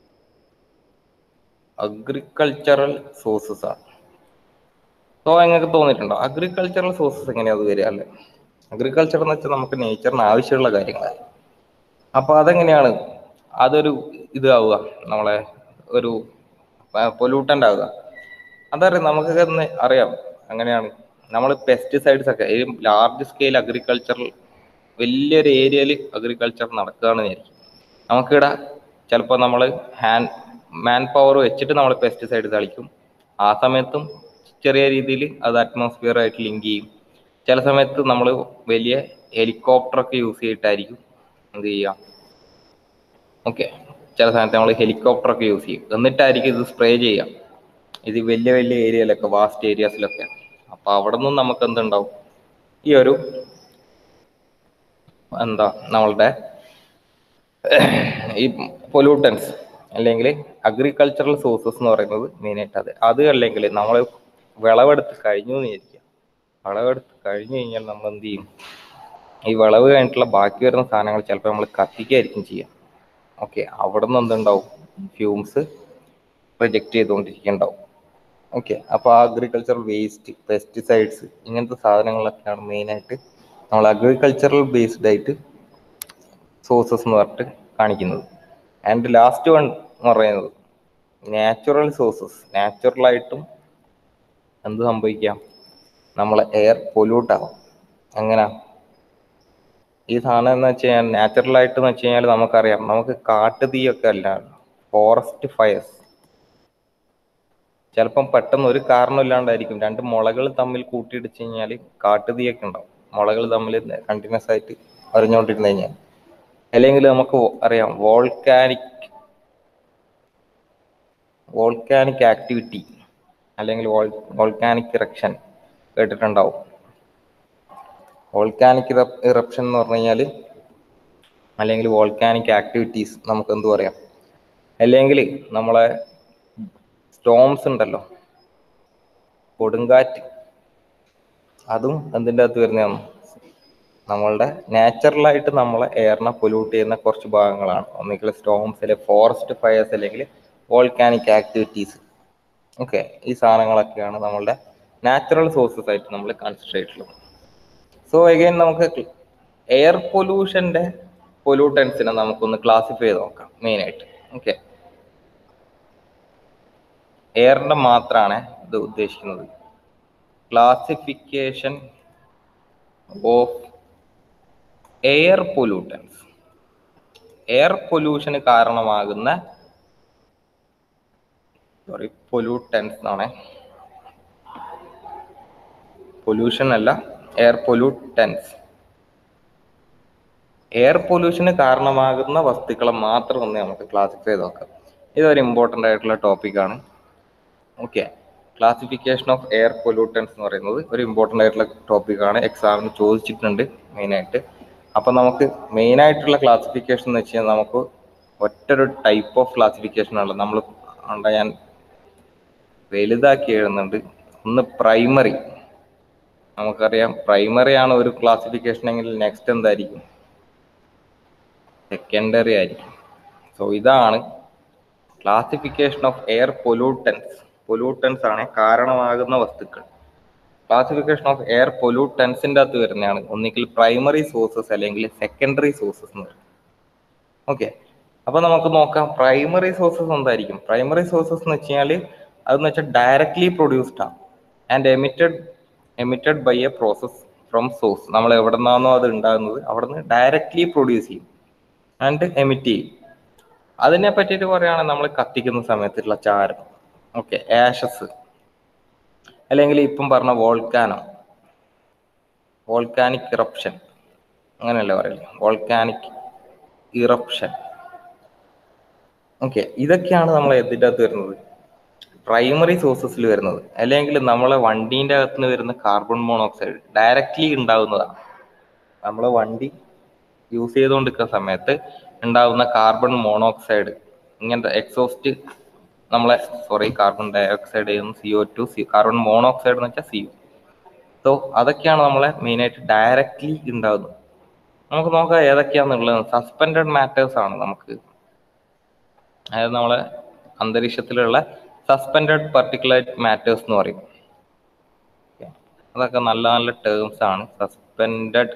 അഗ്രികൾച്ചറൽ സോഴ്സസ് ആണ് സോ നിങ്ങൾക്ക് തോന്നിയിട്ടുണ്ടോ അഗ്രികൾച്ചറൽ സോഴ്സസ് എങ്ങനെയാ അത് വരിക അല്ലേ അഗ്രികൾച്ചർ എന്ന് വെച്ചാൽ നമുക്ക് നേച്ചറിന് ആവശ്യമുള്ള കാര്യങ്ങളാണ് അപ്പൊ അതെങ്ങനെയാണ് അതൊരു ഇതാവുക നമ്മളെ ഒരു പൊല്യൂട്ടൻ്റ് ആവുക അതറിയാം നമുക്കൊക്കെ ഒന്ന് അറിയാം അങ്ങനെയാണ് നമ്മൾ പെസ്റ്റിസൈഡ്സ് ഒക്കെ ഈ ലാർജ് സ്കെയിൽ അഗ്രികൾച്ചറൽ വലിയൊരു ഏരിയയിൽ അഗ്രികൾച്ചർ നടക്കുകയാണെന്ന് വിചാരിക്കും നമുക്കിവിടെ ചിലപ്പോൾ നമ്മൾ ഹാൻഡ് മാൻ പവർ വെച്ചിട്ട് നമ്മൾ പെസ്റ്റിസൈഡ് തളിക്കും ആ സമയത്തും ചെറിയ രീതിയിൽ അത് അറ്റ്മോസ്ഫിയർ ആയിട്ട് ലിങ്ക് ചെയ്യും ചില സമയത്ത് നമ്മൾ വലിയ ഹെലികോപ്റ്റർ ഒക്കെ യൂസ് ചെയ്തിട്ടായിരിക്കും എന്ത് ചെയ്യുക ഓക്കെ ചില സമയത്ത് നമ്മൾ ഹെലികോപ്റ്റർ ഒക്കെ യൂസ് ചെയ്യും എന്നിട്ടായിരിക്കും ഇത് സ്പ്രേ ചെയ്യുക ഇത് വലിയ വലിയ ഏരിയയിലൊക്കെ വാസ്റ്റ് ഏരിയാസിലൊക്കെ അപ്പൊ അവിടെ നിന്നും നമുക്ക് എന്തുണ്ടാവും ഈ ഒരു എന്താ നമ്മളുടെ ഈ പൊല്യൂട്ടൻസ് അല്ലെങ്കിൽ അഗ്രികൾച്ചറൽ സോഴ്സസ് എന്ന് പറയുന്നത് മെയിനായിട്ട് അത് അത് അല്ലെങ്കിൽ നമ്മൾ വിളവെടുത്ത് കഴിഞ്ഞു എന്ന് വിചാരിക്കുക വിളവെടുത്ത് കഴിഞ്ഞു കഴിഞ്ഞാൽ നമ്മൾ എന്ത് ചെയ്യും ഈ വിളവ് കഴിഞ്ഞിട്ടുള്ള ബാക്കി വരുന്ന സാധനങ്ങൾ ചിലപ്പോൾ നമ്മൾ കത്തിക്കായിരിക്കും ചെയ്യുക ഓക്കെ അവിടെ നിന്ന് എന്തുണ്ടാവും ഫ്യൂംസ് റിജക്റ്റ് ചെയ്തുകൊണ്ടിരിക്കുന്നുണ്ടാവും ഓക്കെ അപ്പോൾ അഗ്രികൾച്ചറൽ വേസ്റ്റ് പെസ്റ്റിസൈഡ്സ് ഇങ്ങനത്തെ സാധനങ്ങളൊക്കെയാണ് മെയിനായിട്ട് നമ്മൾ അഗ്രികൾച്ചറൽ ബേസ്ഡ് ആയിട്ട് സോഴ്സസ് എന്ന് പറഞ്ഞിട്ട് കാണിക്കുന്നത് ആൻഡ് ലാസ്റ്റ് വൺ എന്ന് പറയുന്നത് നാച്ചുറൽ സോഴ്സസ് നാച്ചുറലായിട്ടും എന്ത് സംഭവിക്കാം നമ്മളെ എയർ പൊല്യൂട്ട് ആവും എങ്ങനെ ഈ സാധനം എന്ന് വെച്ച് കഴിഞ്ഞാൽ നാച്ചുറൽ ആയിട്ട് എന്ന് വെച്ച് കഴിഞ്ഞാൽ നമുക്കറിയാം നമുക്ക് കാട്ടുതീയൊക്കെ അല്ല ഫോറസ്റ്റ് ഫയർസ് ചിലപ്പം പെട്ടെന്ന് ഒരു കാരണം ഇല്ലാണ്ടായിരിക്കും രണ്ട് മുളകൾ തമ്മിൽ കൂട്ടിയിടിച്ച് കഴിഞ്ഞാൽ കാട്ടുതീയൊക്കെ ഉണ്ടാവും മുളകൾ തമ്മിൽ കണ്ടിന്യൂസ് ആയിട്ട് അറിഞ്ഞുകൊണ്ടിരുന്നു കഴിഞ്ഞാൽ അല്ലെങ്കിൽ നമുക്ക് അറിയാം വോൾക്കാനിക് വോൾക്കാനിക് ആക്ടിവിറ്റി അല്ലെങ്കിൽ വോൾക്കാനിക് ഇറക്ഷൻ കേട്ടിട്ടുണ്ടാവും വോൾക്കാനിക് ഇറപ്ഷൻ എന്ന് പറഞ്ഞു കഴിഞ്ഞാൽ അല്ലെങ്കിൽ വോൾക്കാനിക് ആക്ടിവിറ്റീസ് നമുക്ക് എന്ത് പറയാം അല്ലെങ്കിൽ നമ്മളെ സ്റ്റോംസ് ഉണ്ടല്ലോ കൊടുങ്കാറ്റ് അതും എന്തിൻ്റെ അകത്ത് വരുന്നതാണ് നമ്മളുടെ നാച്ചുറലായിട്ട് നമ്മളെ എയറിനെ പൊല്യൂട്ട് ചെയ്യുന്ന കുറച്ച് ഭാഗങ്ങളാണ് ഒന്നുകിൽ സ്റ്റോംസ് അല്ലെങ്കിൽ ഫോറസ്റ്റ് ഫയേഴ്സ് അല്ലെങ്കിൽ വോൾക്കാനിക് ആക്ടിവിറ്റീസ് ഓക്കെ ഈ സാധനങ്ങളൊക്കെയാണ് നമ്മളുടെ നാച്ചുറൽ സോഴ്സസ് ആയിട്ട് നമ്മൾ കൺസിഡർ ചെയ്തിട്ടുള്ളത് സോ അഗൈൻ നമുക്ക് എയർ പൊല്യൂഷന്റെ പൊല്യൂട്ടൻസിനെ നമുക്കൊന്ന് ക്ലാസിഫൈ ചെയ്ത് നോക്കാം മെയിൻ ആയിട്ട് ഓക്കെ എയറിന്റെ മാത്രമാണ് ഇത് ഉദ്ദേശിക്കുന്നത് classification of air pollutants air പൊല്യൂഷന് കാരണമാകുന്ന സോറി പൊല്യൂട്ടൻസ് എന്നാണ് പൊല്യൂഷൻ അല്ല എയർ പൊല്യൂട്ടൻസ് എയർ പൊല്യൂഷന് കാരണമാകുന്ന വസ്തുക്കളെ മാത്രം ഒന്ന് നമുക്ക് ക്ലാസിഫൈ ചെയ്ത് നോക്കാം ഇതൊരു ഇമ്പോർട്ടൻ്റ് ആയിട്ടുള്ള ടോപ്പിക്കാണ് okay classification of air pollutants എന്ന് പറയുന്നത് ഒരു ഇമ്പോർട്ടൻ്റ് ആയിട്ടുള്ള ടോപ്പിക്കാണ് എക്സാമിന് ചോദിച്ചിട്ടുണ്ട് മെയിനായിട്ട് അപ്പം നമുക്ക് മെയിൻ ആയിട്ടുള്ള ക്ലാസിഫിക്കേഷൻ എന്ന് വെച്ച് കഴിഞ്ഞാൽ നമുക്ക് ഒറ്റൊരു ടൈപ്പ് ഓഫ് ക്ലാസിഫിക്കേഷൻ ഉള്ളത് നമ്മൾ ഉണ്ട് ഞാൻ വലുതാക്കി എഴുതുന്നുണ്ട് ഒന്ന് പ്രൈമറി നമുക്കറിയാം പ്രൈമറി ആണ് ഒരു ക്ലാസിഫിക്കേഷൻ എങ്കിൽ നെക്സ്റ്റ് എന്തായിരിക്കും സെക്കൻഡറി ആയിരിക്കും സോ ഇതാണ് classification of air pollutants pollutants ആണ് കാരണമാകുന്ന വസ്തുക്കൾ ക്ലാസിഫിക്കേഷൻ ഓഫ് എയർ പൊല്യൂട്ടൻസിൻ്റെ അകത്ത് വരുന്നതാണ് ഒന്നുകിൽ പ്രൈമറി സോഴ്സസ് അല്ലെങ്കിൽ സെക്കൻഡറി സോഴ്സസ് എന്ന് പറയും ഓക്കെ അപ്പൊ നമുക്ക് നോക്കാം പ്രൈമറി സോഴ്സസ് എന്തായിരിക്കും പ്രൈമറി സോഴ്സസ് എന്ന് വെച്ച് കഴിഞ്ഞാൽ അതെന്ന് വെച്ചാൽ ഡയറക്ട്ലി പ്രൊഡ്യൂസ്ഡ് ആണ് and emitted emitted by a process from source നമ്മൾ എവിടെ നിന്നാണോ അത് ഉണ്ടാകുന്നത് അവിടെ നിന്ന് ഡയറക്ട്ലി പ്രൊഡ്യൂസ് ചെയ്യും ആൻഡ് എമിറ്റ് ചെയ്യും അതിനെ പറ്റിയിട്ട് പറയുകയാണെങ്കിൽ നമ്മൾ കത്തിക്കുന്ന സമയത്തുള്ള ചാരം ഓക്കെ ആഷസ് അല്ലെങ്കിൽ ഇപ്പം പറഞ്ഞ വോൾക്കാനോ വോൾക്കാനിക് ഇറപ്ഷൻ അങ്ങനെയല്ലേ പറയില്ലേ വോൾക്കാനിക് ഇറപ്ഷൻ ഓക്കെ ഇതൊക്കെയാണ് നമ്മൾ ഇതിൻ്റെ അകത്ത് വരുന്നത് പ്രൈമറി സോഴ്സസിൽ വരുന്നത് അല്ലെങ്കിൽ നമ്മളെ വണ്ടീൻ്റെ അകത്ത് നിന്ന് വരുന്ന കാർബൺ മോണോക്സൈഡ് ഡയറക്റ്റ്ലി ഉണ്ടാകുന്നതാണ് നമ്മളെ വണ്ടി യൂസ് ചെയ്തുകൊണ്ടിരിക്കുന്ന സമയത്ത് ഉണ്ടാകുന്ന കാർബൺ മോണോക്സൈഡ് ഇങ്ങനത്തെ എക്സോസ്റ്റ് നമ്മളെ സോറി കാർബൺ ഡയോക്സൈഡ് ചെയ്യുന്ന C O two C carbon monoxide എന്ന് വെച്ചാൽ സി ഒ സോ അതൊക്കെയാണ് നമ്മളെ മെയിനായിട്ട് ഡയറക്റ്റ്ലി ഉണ്ടാകുന്നത് നമുക്ക് നോക്കാം ഏതൊക്കെയാണെന്നുള്ളത് സസ്പെൻഡഡ് മാറ്റേഴ്സ് ആണ് നമുക്ക് അതായത് നമ്മളെ അന്തരീക്ഷത്തിലുള്ള സസ്പെൻഡഡ് പർട്ടിക്കുലേറ്റ് മാറ്റേഴ്സ് എന്ന് പറയും Okay. അതൊക്കെ നല്ല നല്ല ടേംസ് ആണ് സസ്പെൻഡഡ്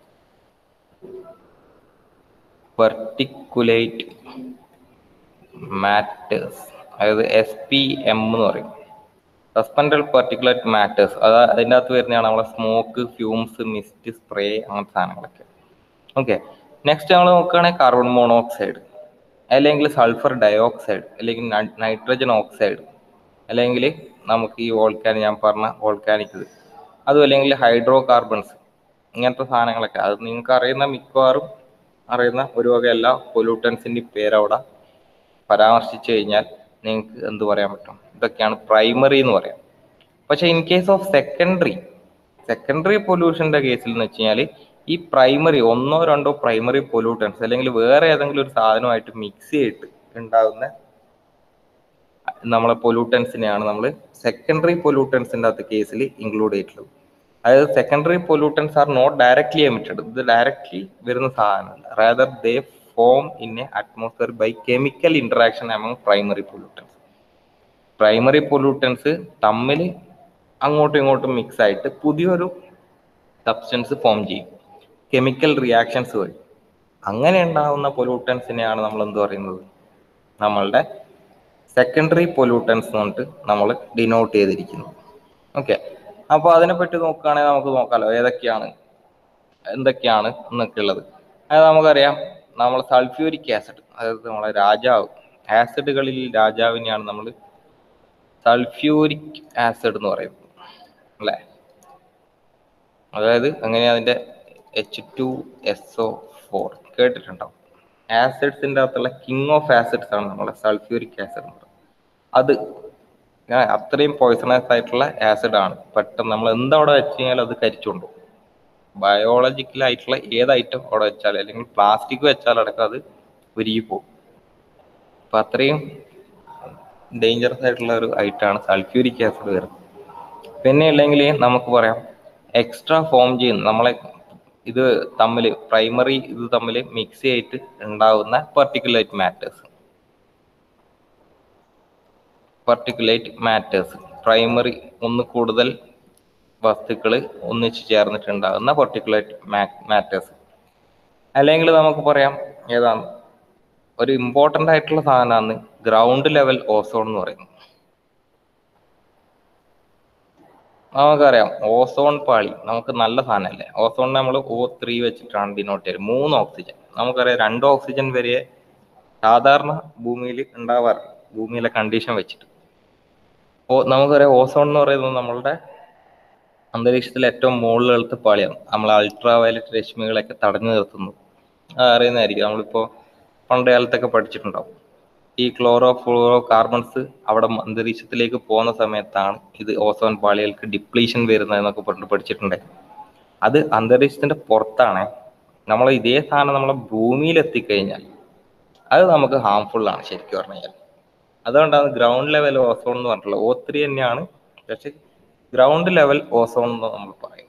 പെർട്ടിക്കുലേറ്റ് മാറ്റേഴ്സ് അതായത് എസ് പി എം എന്ന് പറയും സസ്പെൻഡഡ് പെർട്ടിക്കുലേറ്റ് മാറ്റേഴ്സ് അത് അതിൻ്റെ അകത്ത് വരുന്നതാണ് നമ്മളെ സ്മോക്ക് ഫ്യൂംസ് മിസ്റ്റ് സ്പ്രേ അങ്ങനത്തെ സാധനങ്ങളൊക്കെ ഓക്കെ നെക്സ്റ്റ് നമ്മൾ നോക്കുകയാണെങ്കിൽ കാർബൺ മോണോക്സൈഡ് അല്ലെങ്കിൽ സൾഫർ ഡയോക്സൈഡ് അല്ലെങ്കിൽ നൈട്രജൻ ഓക്സൈഡ് അല്ലെങ്കിൽ നമുക്ക് ഈ വോൾക്കാൻ ഞാൻ പറഞ്ഞ വോൾക്കാനിക് ഇത് അതും അല്ലെങ്കിൽ ഹൈഡ്രോ കാർബൺസ് ഇങ്ങനത്തെ സാധനങ്ങളൊക്കെ അത് നിങ്ങൾക്ക് അറിയുന്ന മിക്കവാറും അറിയുന്ന ഒരു വക എല്ലാ പൊല്യൂട്ടൻസിൻ്റെ പേരവിടെ പരാമർശിച്ചു കഴിഞ്ഞാൽ നിങ്ങൾക്ക് എന്ത് പറയാൻ പറ്റും ഇതൊക്കെയാണ് പ്രൈമറി എന്ന് പറയാം പക്ഷേ in case of secondary secondary പൊല്യൂഷന്റെ കേസിൽ എന്ന് വെച്ച് കഴിഞ്ഞാൽ ഈ പ്രൈമറി ഒന്നോ രണ്ടോ പ്രൈമറി പൊല്യൂട്ടൻസ് അല്ലെങ്കിൽ വേറെ ഏതെങ്കിലും ഒരു സാധനമായിട്ട് മിക്സ് ചെയ്തിട്ട് ഉണ്ടാകുന്ന നമ്മളെ പൊല്യൂട്ടൻസിനെയാണ് നമ്മൾ സെക്കൻഡറി പൊല്യൂട്ടൻസിൻ്റെ അകത്ത് കേസിൽ ഇൻക്ലൂഡ് ചെയ്തിട്ടുള്ളത് അതായത് secondary pollutants are not directly emitted ഇത് ഡയറക്ട്ലി വരുന്ന സാധനമല്ല rather they form in a atmosphere by chemical interaction among primary pollutants primary pollutants തമ്മിൽ അങ്ങോട്ടും ഇങ്ങോട്ടും മിക്സ് ആയിട്ട് പുതിയൊരു സബ്സ്റ്റൻസ് ഫോം ചെയ്യും കെമിക്കൽ റിയാക്ഷൻസ് വഴി അങ്ങനെ ഉണ്ടാകുന്ന പൊല്യൂട്ടൻസിനെയാണ് നമ്മൾ എന്ത് പറയുന്നത് നമ്മളുടെ സെക്കൻഡറി പൊല്യൂട്ടൻസ് എന്ന് പറഞ്ഞിട്ട് നമ്മൾ ഡിനോട്ട് ചെയ്തിരിക്കുന്നത് ഓക്കെ അപ്പോൾ അതിനെപ്പറ്റി നോക്കുകയാണെങ്കിൽ നമുക്ക് നോക്കാമല്ലോ ഏതൊക്കെയാണ് എന്തൊക്കെയാണ് എന്നൊക്കെ ഉള്ളത് അതായത് നമുക്കറിയാം നമ്മൾ സൾഫ്യൂരിക് ആസിഡ് അതായത് നമ്മളെ രാജാവ് ആസിഡുകളിൽ രാജാവിനെയാണ് നമ്മൾ സൾഫ്യൂരിക് ആസിഡ് എന്ന് പറയുന്നത് അല്ലേ അതായത് അങ്ങനെ അതിന്റെ H two S O four കേട്ടിട്ടുണ്ടാവും ആസിഡ്സിന്റെ അകത്തുള്ള കിങ് ഓഫ് ആസിഡ്സ് ആണ് നമ്മളെ സൾഫ്യൂരിക് ആസിഡ് എന്ന് പറയുന്നത് അത് ആ, അത്രയും പോയിസണസ് ആയിട്ടുള്ള ആസിഡ് ആണ് പെട്ടെന്ന് നമ്മൾ എന്തവിടെ വെച്ച് കഴിഞ്ഞാൽ അത് കരിച്ചുകൊണ്ടു ബയോളജിക്കൽ ആയിട്ടുള്ള ഏത് ഐറ്റം അവിടെ വെച്ചാൽ അല്ലെങ്കിൽ പ്ലാസ്റ്റിക് വെച്ചാൽ അടക്കം അത് ഉരുകി പോകും അപ്പൊ അത്രയും ഡേഞ്ചറസ് ആയിട്ടുള്ള ഒരു ഐറ്റമാണ് സൾഫ്യൂരിക് ആസിഡ് വരുന്നത് പിന്നെ ഇല്ലെങ്കിൽ നമുക്ക് പറയാം എക്സ്ട്രാ ഫോം ചെയ്യുന്ന നമ്മളെ ഇത് തമ്മിൽ പ്രൈമറി ഇത് തമ്മിൽ മിക്സ് ചെയ്തിട്ട് ഉണ്ടാവുന്ന particulate matters particulate matters primary ഒന്ന് കൂടുതൽ വസ്തുക്കൾ ഒന്നിച്ച് ചേർന്നിട്ടുണ്ടാകുന്ന പെർട്ടിക്കുലേറ്റ് മാറ്റേഴ്സ് അല്ലെങ്കിൽ നമുക്ക് പറയാം ഏതാണ് ഒരു ഇമ്പോർട്ടൻ്റ് ആയിട്ടുള്ള സാധനമാണ് ഗ്രൗണ്ട് ലെവൽ ഓസോൺ എന്ന് പറയുന്നത് നമുക്കറിയാം ഓസോൺ പാളി നമുക്ക് നല്ല സാധനമല്ലേ ഓസോണിനെ നമ്മൾ ഒ ത്രീ വെച്ചിട്ടാണ് ഡിനോട്ട് ചെയ്യുന്നത് മൂന്ന് ഓക്സിജൻ നമുക്കറിയാം രണ്ട് ഓക്സിജൻ വരെ സാധാരണ ഭൂമിയിൽ ഉണ്ടാവാറില്ല ഭൂമിയിലെ കണ്ടീഷൻ വെച്ചിട്ട് ഓ നമുക്കറിയാം ഓസോൺ എന്ന് പറയുന്നത് നമ്മളുടെ അന്തരീക്ഷത്തിലെ ഏറ്റവും മുകളിലത്തെ പാളിയാണ് നമ്മൾ അൾട്രാ വയലറ്റ് രശ്മികളൊക്കെ തടഞ്ഞു നിർത്തുന്നു അത് അറിയുന്നതായിരിക്കും നമ്മളിപ്പോൾ പണ്ട് കാലത്തൊക്കെ പഠിച്ചിട്ടുണ്ടാവും ഈ ക്ലോറോ ഫ്ലോറോ കാർബൺസ് അവിടെ അന്തരീക്ഷത്തിലേക്ക് പോകുന്ന സമയത്താണ് ഇത് ഓസോൺ പാളികൾക്ക് ഡിപ്ലീഷൻ വരുന്നത് എന്നൊക്കെ പറഞ്ഞ് പഠിച്ചിട്ടുണ്ട് അത് അന്തരീക്ഷത്തിന്റെ പുറത്താണ് നമ്മൾ ഇതേ സാധനം നമ്മളെ ഭൂമിയിൽ എത്തിക്കഴിഞ്ഞാൽ അത് നമുക്ക് ഹാംഫുൾ ആണ് ശരിക്കും പറഞ്ഞു കഴിഞ്ഞാൽ അതുകൊണ്ടാണ് ഗ്രൗണ്ട് ലെവൽ ഓസോൺ എന്ന് പറഞ്ഞിട്ടുള്ളത് ഓ ത്രീ തന്നെയാണ് പക്ഷെ ഗ്രൗണ്ട് ലെവൽ ഓസോൺ എന്ന് നമ്മൾ പറയും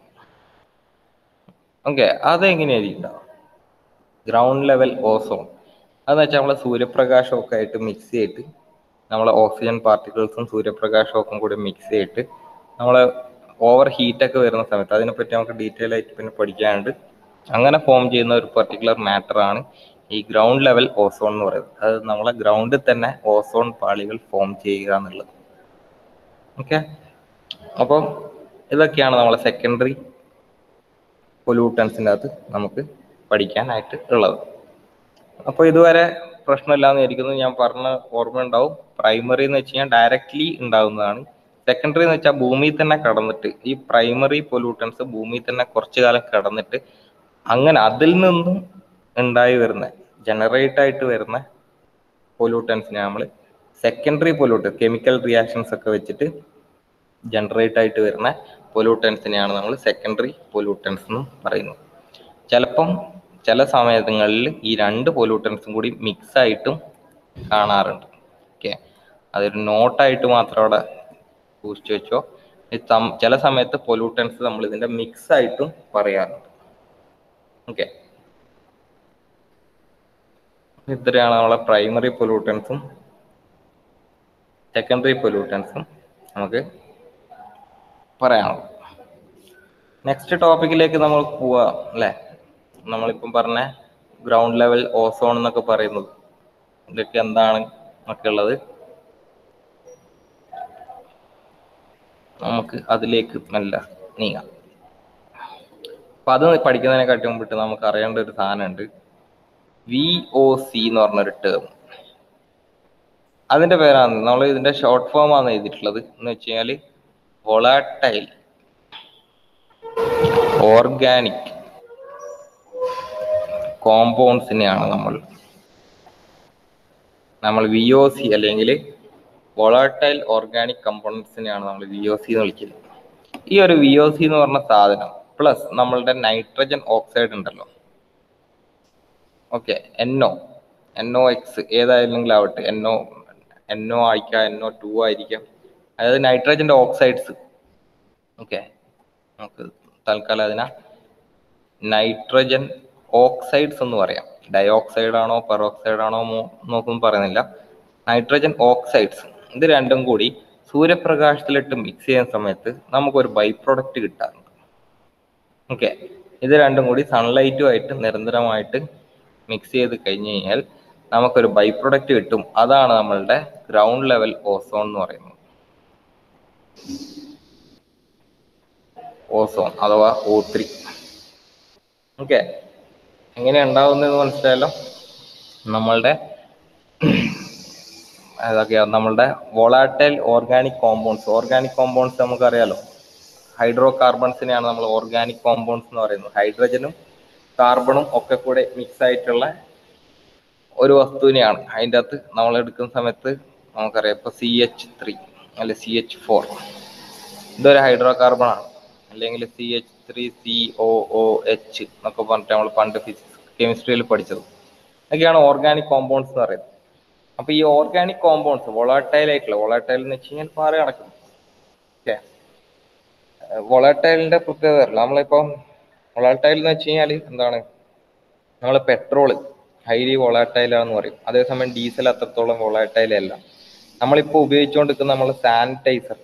ഓക്കെ അതെങ്ങനെയായിരിക്കും ഉണ്ടാവുക ഗ്രൗണ്ട് ലെവൽ ഓസോൺ അതെന്ന് വെച്ചാൽ നമ്മളെ സൂര്യപ്രകാശമൊക്കെ ആയിട്ട് മിക്സ് ചെയ്തിട്ട് നമ്മളെ ഓക്സിജൻ പാർട്ടിക്കിൾസും സൂര്യപ്രകാശമൊക്കെ കൂടി മിക്സ് ചെയ്തിട്ട് നമ്മളെ ഓവർ ഹീറ്റൊക്കെ വരുന്ന സമയത്ത് അതിനെപ്പറ്റി നമുക്ക് ഡീറ്റെയിൽ ആയിട്ട് പിന്നെ പഠിക്കാനുണ്ട് അങ്ങനെ ഫോം ചെയ്യുന്ന ഒരു പെർട്ടിക്കുലർ മാറ്റർ ആണ് ഈ ഗ്രൗണ്ട് ലെവൽ ഓസോൺ എന്ന് പറയുന്നത് അത് നമ്മളെ ഗ്രൗണ്ടിൽ തന്നെ ഓസോൺ പാളികൾ ഫോം ചെയ്യുക എന്നുള്ളത് ഓക്കെ അപ്പം ഇതൊക്കെയാണ് നമ്മളെ സെക്കൻഡറി പൊല്യൂട്ടൻസിൻ്റെ അകത്ത് നമുക്ക് പഠിക്കാനായിട്ട് ഉള്ളത് അപ്പോൾ ഇതുവരെ പ്രശ്നമില്ലാന്ന് വിചാരിക്കുന്നു ഞാൻ പറഞ്ഞ ഓർമ്മ ഉണ്ടാവും പ്രൈമറി എന്ന് വെച്ച് കഴിഞ്ഞാൽ ഡയറക്റ്റ്ലി ഉണ്ടാകുന്നതാണ് സെക്കൻഡറി എന്ന് വെച്ചാൽ ഭൂമിയിൽ തന്നെ കടന്നിട്ട് ഈ പ്രൈമറി പൊല്യൂട്ടൻസ് ഭൂമിയിൽ തന്നെ കുറച്ചു കാലം കടന്നിട്ട് അങ്ങനെ അതിൽ നിന്നും ഉണ്ടായി വരുന്ന ജനറേറ്റ് ആയിട്ട് വരുന്ന പൊല്യൂട്ടൻസിനെ നമ്മൾ സെക്കൻഡറി പൊല്യൂട്ടൻ കെമിക്കൽ റിയാക്ഷൻസ് ഒക്കെ വെച്ചിട്ട് ജനറേറ്റ് ആയിട്ട് വരുന്ന പൊല്യൂട്ടൻസിനെയാണ് നമ്മൾ സെക്കൻഡറി പൊല്യൂട്ടൻസ് എന്ന് പറയുന്നത് ചിലപ്പം ചില സമയങ്ങളിൽ ഈ രണ്ട് പൊല്യൂട്ടൻസും കൂടി മിക്സ് ആയിട്ടും കാണാറുണ്ട് ഓക്കെ അതൊരു നോട്ടായിട്ട് മാത്രം അവിടെ സൂക്ഷിച്ചു വെച്ചോ ഈ സം- ചില സമയത്ത് പൊല്യൂട്ടൻസ് നമ്മൾ ഇതിന്റെ മിക്സ് ആയിട്ടും പറയാറുണ്ട് ഓക്കെ ഇത്രയാണ് നമ്മളെ പ്രൈമറി പൊല്യൂട്ടൻസും സെക്കൻഡറി പൊല്യൂട്ടൻസും നമുക്ക് പറയാനുള്ളത് നെക്സ്റ്റ് ടോപ്പിക്കിലേക്ക് നമ്മൾ പോവാ അല്ലേ നമ്മളിപ്പം പറഞ്ഞ ഗ്രൗണ്ട് ലെവൽ ഓസോൺ എന്നൊക്കെ പറയുന്നത് ഇതൊക്കെ എന്താണ് എന്നൊക്കെ ഉള്ളത് നമുക്ക് അതിലേക്ക് നല്ല നീങ്ങാം അപ്പൊ അത് പഠിക്കുന്നതിനെക്കാട്ടി മുമ്പിട്ട് നമുക്ക് അറിയേണ്ട ഒരു സാധനമുണ്ട് വി ഒ സി എന്ന് പറഞ്ഞൊരു ടേം അതിന്റെ പേരാണ് നമ്മൾ ഇതിന്റെ ഷോർട്ട് ഫോം ആണ് എഴുതിയിട്ടുള്ളത് എന്ന് വെച്ച് കഴിഞ്ഞാല് വൊളാറ്റൈൽ ഓർഗാനിക് കോമ്പൗണ്ട്സിനെയാണ് നമ്മൾ നമ്മൾ വി ഒ സി അല്ലെങ്കിൽ വൊളാറ്റൈൽ ഓർഗാനിക് കമ്പോണൻസിനെയാണ് നമ്മൾ വി ഒ സി എന്ന് വിളിക്കുന്നത് ഈ ഒരു വി ഒ സി എന്ന് പറഞ്ഞ സാധനം പ്ലസ് നമ്മളുടെ നൈട്രജൻ ഓക്സൈഡ് ഉണ്ടല്ലോ ഓക്കെ എന്നോ എന്നോ എക്സ് ഏതായിരുന്നെങ്കിലും ആവട്ടെ എന്നോ എന്നോ ആയിരിക്കാം എന്നോ ടു ആയിരിക്കാം അതായത് നൈട്രജന്റെ ഓക്സൈഡ്സ് ഓക്കെ നമുക്ക് തൽക്കാലം അതിനെ നൈട്രജൻ ഓക്സൈഡ്സ് എന്ന് പറയാം ഡയോക്സൈഡ് ആണോ പെറോക്സൈഡ് ആണോ മോ- നോക്കൊന്നും പറയുന്നില്ല നൈട്രജൻ ഓക്സൈഡ്സ് ഇത് രണ്ടും കൂടി സൂര്യപ്രകാശത്തിലിട്ട് മിക്സ് ചെയ്യുന്ന സമയത്ത് നമുക്കൊരു ബൈ പ്രൊഡക്റ്റ് കിട്ടാറുണ്ട് ഓക്കെ ഇത് രണ്ടും കൂടി സൺലൈറ്റുമായിട്ട് നിരന്തരമായിട്ട് മിക്സ് ചെയ്ത് കഴിഞ്ഞ് കഴിഞ്ഞാൽ നമുക്കൊരു ബൈ പ്രൊഡക്റ്റ് കിട്ടും അതാണ് നമ്മളുടെ ഗ്രൗണ്ട് ലെവൽ ഓസോൺ എന്ന് പറയുന്നത് ഓസോൺ അഥവാ ഓ ത്രീ ഓക്കെ എങ്ങനെ ഉണ്ടാവുന്നതെന്ന് മനസ്സിലായല്ലോ നമ്മളുടെ അതൊക്കെയാ നമ്മളുടെ volatile organic compounds organic compounds നമുക്കറിയാലോ ഹൈഡ്രോ കാർബൺസിനെയാണ് നമ്മൾ ഓർഗാനിക് കോമ്പൗണ്ട്സ് എന്ന് പറയുന്നത് ഹൈഡ്രജനും കാർബണും ഒക്കെ കൂടെ മിക്സ് ആയിട്ടുള്ള ഒരു വസ്തുവിനെയാണ് അതിൻ്റെ അകത്ത് നമ്മൾ എടുക്കുന്ന സമയത്ത് നമുക്കറിയാം ഇപ്പൊ സി എച്ച് ത്രീ അല്ലെ സി എച്ച് ഫോർ ഇതൊരു ഹൈഡ്രോ കാർബൺ ആണ് അല്ലെങ്കിൽ C H three C O O H എന്നൊക്കെ പറഞ്ഞിട്ട് നമ്മൾ പണ്ട് ഫിസിക്സ് കെമിസ്ട്രിയിൽ പഠിച്ചത് ഇതൊക്കെയാണ് ഓർഗാനിക് കോമ്പൗണ്ട്സ് എന്ന് പറയുന്നത് അപ്പൊ ഈ ഓർഗാനിക് കോമ്പൗണ്ട്സ് വൊളാറ്റൈൽ ആയിട്ടുള്ള വൊളാറ്റൈൽ എന്ന് വെച്ച് കഴിഞ്ഞാൽ മാറി നടക്കും ഓക്കെ വൊളാറ്റൈലിന്റെ പ്രത്യേകത അറിയില്ല നമ്മളിപ്പം വോളാട്ടൈൽ എന്ന് വെച്ച് കഴിഞ്ഞാൽ എന്താണ് നമ്മൾ പെട്രോള് ഹൈലി വോളാട്ടൈലാന്ന് പറയും അതേസമയം ഡീസൽ അത്രത്തോളം വോളാട്ടൈൽ അല്ല നമ്മളിപ്പോൾ ഉപയോഗിച്ചുകൊണ്ടിരിക്കുന്ന നമ്മൾ സാനിറ്റൈസർ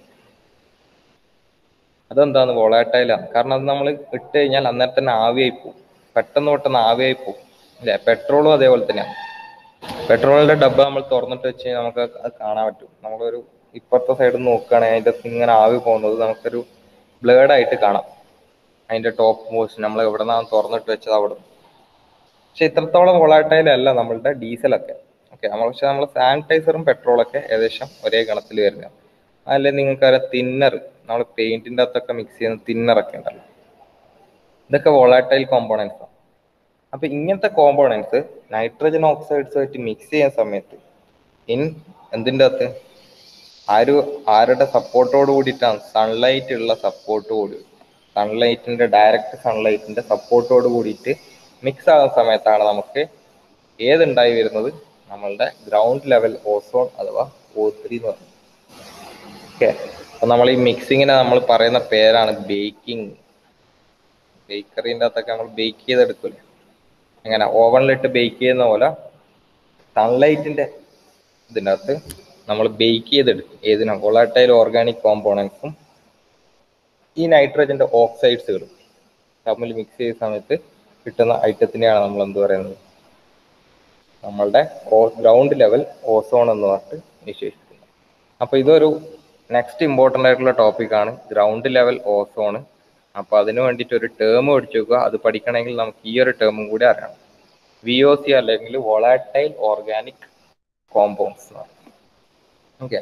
അതെന്താണ് വോളാട്ടൈലാണ് കാരണം അത് നമ്മൾ ഇട്ട് കഴിഞ്ഞാൽ അന്നേരം തന്നെ ആവിയായി പോകും പെട്ടെന്ന് പെട്ടെന്ന് ആവിയായി പോകും അല്ലേ പെട്രോളും അതേപോലെ തന്നെയാണ് പെട്രോളിന്റെ ഡബ്ബ നമ്മൾ തുറന്നിട്ട് വെച്ച് കഴിഞ്ഞാൽ നമുക്ക് അത് കാണാൻ പറ്റും നമ്മളൊരു ഇപ്പുറത്തെ സൈഡ് നോക്കുകയാണെങ്കിൽ അതിൻ്റെ അകത്ത് ഇങ്ങനെ ആവി പോകുന്നത് നമുക്കൊരു ബ്ലേഡ് ആയിട്ട് കാണാം അതിന്റെ ടോപ്പ് പോർഷൻ നമ്മൾ എവിടെ നിന്നാണ് തുറന്നിട്ട് വെച്ചത് അവിടെ പക്ഷെ ഇത്രത്തോളം വോളാട്ടൈൽ അല്ല നമ്മളുടെ ഡീസലൊക്കെ ഓക്കെ നമ്മൾ പക്ഷെ നമ്മൾ സാനിറ്റൈസറും പെട്രോളൊക്കെ ഏകദേശം ഒരേ ഗണത്തിൽ വരുന്നതാണ് അതല്ലേ നിങ്ങൾക്കറിയാം തിന്നർ നമ്മൾ പെയിന്റിന്റെ അകത്തൊക്കെ മിക്സ് ചെയ്യുന്ന തിന്നറൊക്കെ ഉണ്ടല്ലോ ഇതൊക്കെ വോളാട്ടൈൽ കോമ്പോണൻസ് ആണ് അപ്പൊ ഇങ്ങനത്തെ കോമ്പോണൻസ് നൈട്രജൻ ഓക്സൈഡ്സ് ആയിട്ട് മിക്സ് ചെയ്യുന്ന സമയത്ത് ഇൻ എന്തിൻ്റെ അകത്ത് ആര് ആരുടെ സപ്പോർട്ടോട് കൂടിയിട്ടാണ് സൺലൈറ്റ് ഉള്ള സപ്പോർട്ട് കൂടി സൺലൈറ്റിന്റെ ഡയറക്റ്റ് സൺലൈറ്റിന്റെ സപ്പോർട്ടോട് കൂടിയിട്ട് മിക്സ് ആകുന്ന സമയത്താണ് നമുക്ക് ഏതുണ്ടായി വരുന്നത് നമ്മളുടെ ഗ്രൗണ്ട് ലെവൽ ഓസോൺ അഥവാ ഓ ത്രീ എന്ന് പറയുന്നത് ഓക്കെ അപ്പൊ നമ്മൾ ഈ മിക്സിങ്ങിനെ നമ്മൾ പറയുന്ന പേരാണ് ബേക്കിംഗ് ബേക്കറിൻ്റെ അകത്തൊക്കെ നമ്മൾ ബേക്ക് ചെയ്തെടുക്കൂലേ എങ്ങനെ ഓവനിലിട്ട് ബേക്ക് ചെയ്യുന്ന പോലെ സൺലൈറ്റിന്റെ ഇതിൻ്റെ അകത്ത് നമ്മൾ ബേക്ക് ചെയ്തെടുക്കും ഏതിനാ വോളാട്ടൈൽ ഓർഗാനിക് കോമ്പോണൻസും ഈ നൈട്രജന്റെ ഓക്സൈഡ്സുകളും തമ്മിൽ മിക്സ് ചെയ്യുന്ന സമയത്ത് കിട്ടുന്ന ഐറ്റത്തിനെയാണ് നമ്മൾ എന്ത് പറയുന്നത് നമ്മളുടെ ഗ്രൗണ്ട് ലെവൽ ഓസോൺ എന്ന് പറഞ്ഞിട്ട് വിശേഷിപ്പിക്കുന്നത് അപ്പൊ ഇതൊരു നെക്സ്റ്റ് ഇമ്പോർട്ടൻ്റ് ആയിട്ടുള്ള ടോപ്പിക്കാണ് ഗ്രൗണ്ട് ലെവൽ ഓസോൺ അപ്പൊ അതിന് വേണ്ടിയിട്ട് ഒരു ടേം പഠിച്ചു വെക്കുക അത് പഠിക്കണമെങ്കിൽ നമുക്ക് ഈ ഒരു ടേമും കൂടി അറിയണം വി ഒ സി അല്ലെങ്കിൽ വോളാറ്റൈൽ ഓർഗാനിക് കോമ്പൗണ്ട്സ് ഓക്കെ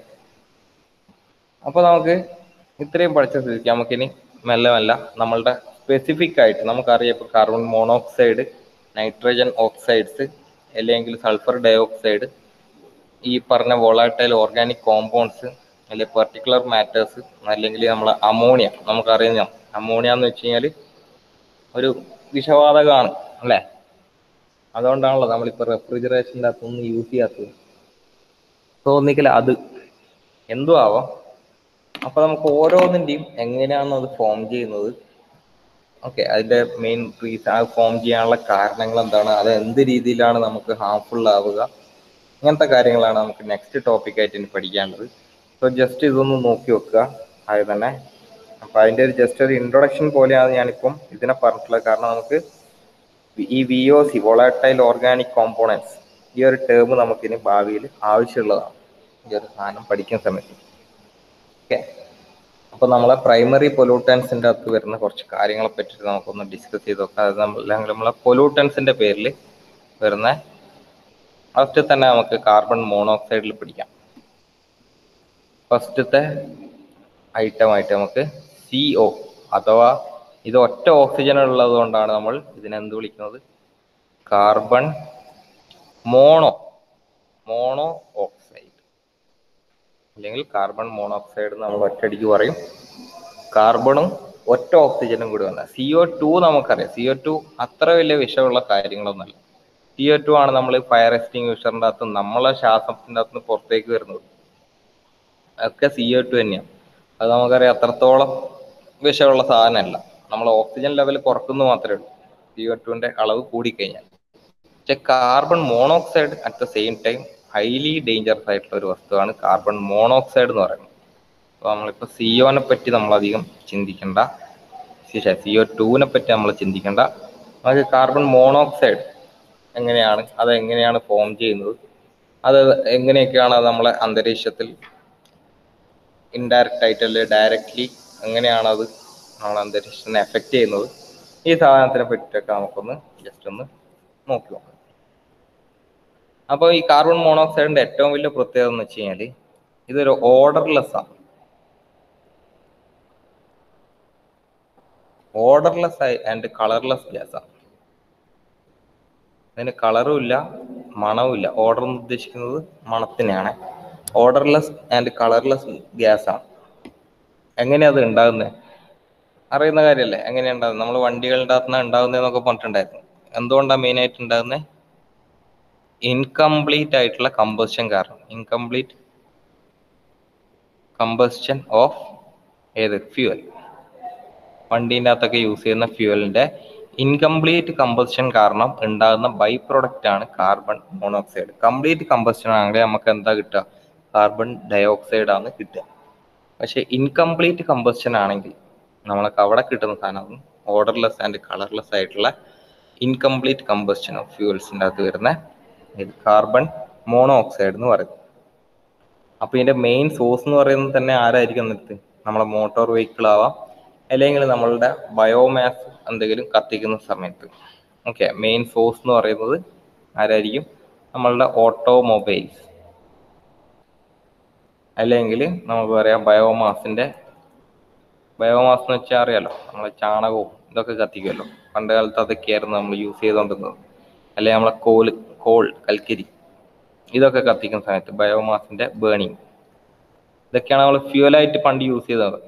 അപ്പൊ നമുക്ക് ഇത്രയും പഠിച്ച സ്ഥിതിക്ക് നമുക്കിനി മെല്ലെ മെല്ലെ നമ്മളുടെ സ്പെസിഫിക് ആയിട്ട് നമുക്കറിയാം ഇപ്പോൾ കാർബൺ മോണോക്സൈഡ് നൈട്രജൻ ഓക്സൈഡ്സ് അല്ലെങ്കിൽ സൾഫർ ഡയോക്സൈഡ് ഈ പറഞ്ഞ വോളാറ്റൈൽ ഓർഗാനിക് കോമ്പൗണ്ട്സ് അല്ലെങ്കിൽ പെർട്ടിക്കുലർ മാറ്റേഴ്സ് അല്ലെങ്കിൽ നമ്മൾ അമോണിയ നമുക്കറിയുന്ന അമോണിയ എന്ന് വെച്ച് കഴിഞ്ഞാൽ ഒരു വിഷവാതകമാണ് അല്ലേ അതുകൊണ്ടാണല്ലോ നമ്മളിപ്പോൾ റെഫ്രിജറേഷൻ്റെ അകത്തൊന്നും യൂസ് ചെയ്യാത്തത് തോന്നിക്കല അത് എന്തും ആവാം അപ്പൊ നമുക്ക് ഓരോന്നിന്റെയും എങ്ങനെയാണ് അത് ഫോം ചെയ്യുന്നത് ഓക്കെ അതിന്റെ മെയിൻ റീസൺ അത് ഫോം ചെയ്യാനുള്ള കാരണങ്ങൾ എന്താണ് അത് എന്ത് രീതിയിലാണ് നമുക്ക് ഹാർംഫുൾ ആവുക ഇങ്ങനത്തെ കാര്യങ്ങളാണ് നമുക്ക് നെക്സ്റ്റ് ടോപ്പിക് ആയിട്ട് ഇനി പഠിക്കേണ്ടത് സോ ജസ്റ്റ് ഇതൊന്ന് നോക്കി വെക്കുക അത് തന്നെ അപ്പൊ അതിന്റെ ഒരു ജസ്റ്റ് ഒരു ഇൻട്രൊഡക്ഷൻ പോലെയാണ് ഞാനിപ്പം ഇതിനെ പറഞ്ഞിട്ടുള്ളത് കാരണം നമുക്ക് ഈ V O C volatile organic components ഈ ഒരു ടേം നമുക്കിനി ഭാവിയിൽ ആവശ്യമുള്ളതാണ് ഈ ഒരു സാധനം പഠിക്കുന്ന സമയത്ത് ഓക്കെ അപ്പൊ നമ്മളെ പ്രൈമറി പൊല്യൂട്ടൻസിന്റെ അകത്ത് വരുന്ന കുറച്ച് കാര്യങ്ങളെ പറ്റിയിട്ട് നമുക്കൊന്ന് ഡിസ്കസ് ചെയ്ത് നോക്കാം അത് നമ്മൾ അല്ലെങ്കിൽ നമ്മളെ പൊല്യൂട്ടൻസിന്റെ പേരിൽ വരുന്ന ഫസ്റ്റ് തന്നെ നമുക്ക് കാർബൺ മോണോക്സൈഡിൽ പിടിക്കാം ഫസ്റ്റത്തെ ഐറ്റം ആയിട്ട് നമുക്ക് സി ഒ അഥവാ ഇത് ഒറ്റ ഓക്സിജൻ ഉള്ളത് കൊണ്ടാണ് നമ്മൾ ഇതിനെന്ത് വിളിക്കുന്നത് കാർബൺ മോണോ മോണോ ഓക്സൈഡ് അല്ലെങ്കിൽ കാർബൺ മോണോക്സൈഡ് നമ്മൾ ഒറ്റയടിക്ക് പറയും കാർബണും ഒറ്റ ഓക്സിജനും കൂടി വന്ന സി ഒ ടു നമുക്കറിയാം സി ഒ ടു അത്ര വലിയ വിഷമുള്ള കാര്യങ്ങളൊന്നുമല്ല സി ഒ ടു ആണ് നമ്മൾ ഫയർ എക്സ്റ്റിങ്വിഷറിൻ്റെ അകത്ത് നമ്മളെ ശ്വാസത്തിൻ്റെ അകത്ത് നിന്ന് പുറത്തേക്ക് വരുന്നത് ഒക്കെ സി ഒ ടു തന്നെയാണ് അത് നമുക്കറിയാം അത്രത്തോളം വിഷമുള്ള സാധനമല്ല നമ്മൾ ഓക്സിജൻ ലെവൽ കുറക്കുന്നു മാത്രമേ ഉള്ളൂ സി ഒ ടുവിൻ്റെ അളവ് കൂടിക്കഴിഞ്ഞാൽ പക്ഷെ carbon monoxide at the same time highly dangerous ആയിട്ടുള്ള ഒരു വസ്തുവാണ് കാർബൺ മോണോക്സൈഡ് എന്ന് പറയുന്നത് അപ്പോൾ നമ്മളിപ്പോൾ സി ഒനെ പറ്റി നമ്മളധികം ചിന്തിക്കേണ്ട സി ഒ ടുവിനെ പറ്റി നമ്മൾ ചിന്തിക്കേണ്ട നമുക്ക് കാർബൺ മോണോക്സൈഡ് എങ്ങനെയാണ് അത് എങ്ങനെയാണ് ഫോം ചെയ്യുന്നത് അത് എങ്ങനെയൊക്കെയാണ് അത് നമ്മളെ അന്തരീക്ഷത്തിൽ ഇൻഡയറക്റ്റ് ആയിട്ട് അല്ലെങ്കിൽ ഡയറക്റ്റ്ലി എങ്ങനെയാണ് അത് നമ്മളെ അന്തരീക്ഷത്തിനെ എഫക്റ്റ് ചെയ്യുന്നത് ഈ സാധനത്തിനെ പറ്റിയിട്ടൊക്കെ നമുക്കൊന്ന് ജസ്റ്റ് ഒന്ന് നോക്കി നോക്കാം അപ്പോൾ ഈ കാർബൺ മോണോക്സൈഡിന്റെ ഏറ്റവും വലിയ പ്രത്യേകത എന്ന് വെച്ച് കഴിഞ്ഞാൽ ഇതൊരു ഓർഡർലെസ് ആണ് ഓർഡർലെസ് ആൻഡ് കളർലെസ് ഗ്യാസ് ആണ് അതിന് കളറും ഇല്ല മണവും ഇല്ല ഓർഡർ എന്ന് ഉദ്ദേശിക്കുന്നത് മണത്തിനെയാണ് ഓർഡർലെസ് ആൻഡ് കളർലെസ് ഗ്യാസ് ആണ് എങ്ങനെയാ അത് ഉണ്ടാകുന്നത് അറിയുന്ന കാര്യമല്ലേ എങ്ങനെയാ ഉണ്ടാകുന്നത് നമ്മൾ വണ്ടികളുടെ അകത്തുനിന്ന് ഉണ്ടാകുന്നതെന്നൊക്കെ പറഞ്ഞിട്ടുണ്ടായിരുന്നു എന്തുകൊണ്ടാണ് മെയിൻ ആയിട്ട് ഉണ്ടാകുന്നത് ഇൻകംപ്ലീറ്റ് ആയിട്ടുള്ള കമ്പസ്റ്റൻ കാരണം ഇൻകംപ്ലീറ്റ് കമ്പസ്റ്റൻ ഓഫ് ഏത് ഫ്യൂവൽ വണ്ടീൻ്റെ അകത്തൊക്കെ യൂസ് ചെയ്യുന്ന ഫ്യൂവലിന്റെ ഇൻകംപ്ലീറ്റ് കമ്പസ്റ്റൻ കാരണം ഉണ്ടാകുന്ന ബൈ പ്രൊഡക്റ്റ് ആണ് കാർബൺ മോണോക്സൈഡ് കംപ്ലീറ്റ് കമ്പസ്റ്റൻ ആണെങ്കിൽ നമുക്ക് എന്താ കിട്ടുക കാർബൺ ഡയോക്സൈഡ് ആണ് കിട്ടുക പക്ഷെ ഇൻകംപ്ലീറ്റ് കമ്പസ്റ്റൻ ആണെങ്കിൽ നമ്മൾക്ക് അവിടെ കിട്ടുന്ന സാധനം ഓർഡർലെസ് ആൻഡ് കളർലെസ് ആയിട്ടുള്ള ഇൻകംപ്ലീറ്റ് കമ്പസ്റ്റൻ ഓഫ് ഫ്യൂൽസിൻ്റെ അകത്ത് വരുന്ന ഇത് കാർബൺ മോണോക്സൈഡ് എന്ന് പറയുന്നത് അപ്പൊ ഇതിന്റെ മെയിൻ സോഴ്സ് എന്ന് പറയുന്നത് തന്നെ ആരായിരിക്കും എന്നിട്ട് നമ്മളെ മോട്ടോർ വെഹിക്കിൾ ആവാം അല്ലെങ്കിൽ നമ്മളുടെ ബയോമാസ് എന്തെങ്കിലും കത്തിക്കുന്ന സമയത്ത് ഓക്കെ മെയിൻ സോഴ്സ് എന്ന് പറയുന്നത് ആരായിരിക്കും നമ്മളുടെ ഓട്ടോമൊബൈൽസ് അല്ലെങ്കിൽ നമുക്ക് പറയാം ബയോമാസിന്റെ ബയോമാസ് എന്ന് വെച്ചാൽ അറിയാലോ നമ്മളെ ചാണകവും ഇതൊക്കെ കത്തിക്കുമല്ലോ പണ്ട് കാലത്ത് അതൊക്കെയായിരുന്നു നമ്മൾ യൂസ് ചെയ്തുകൊണ്ടിരുന്നത് അല്ലെങ്കിൽ നമ്മളെ കോല് കോൾ കൽക്കരി ഇതൊക്കെ കത്തിക്കുന്ന സമയത്ത് ബയോമാസിന്റെ ബേണിങ് ഇതൊക്കെയാണ് നമ്മൾ ഫ്യൂലായിട്ട് പണ്ട് യൂസ് ചെയ്തത്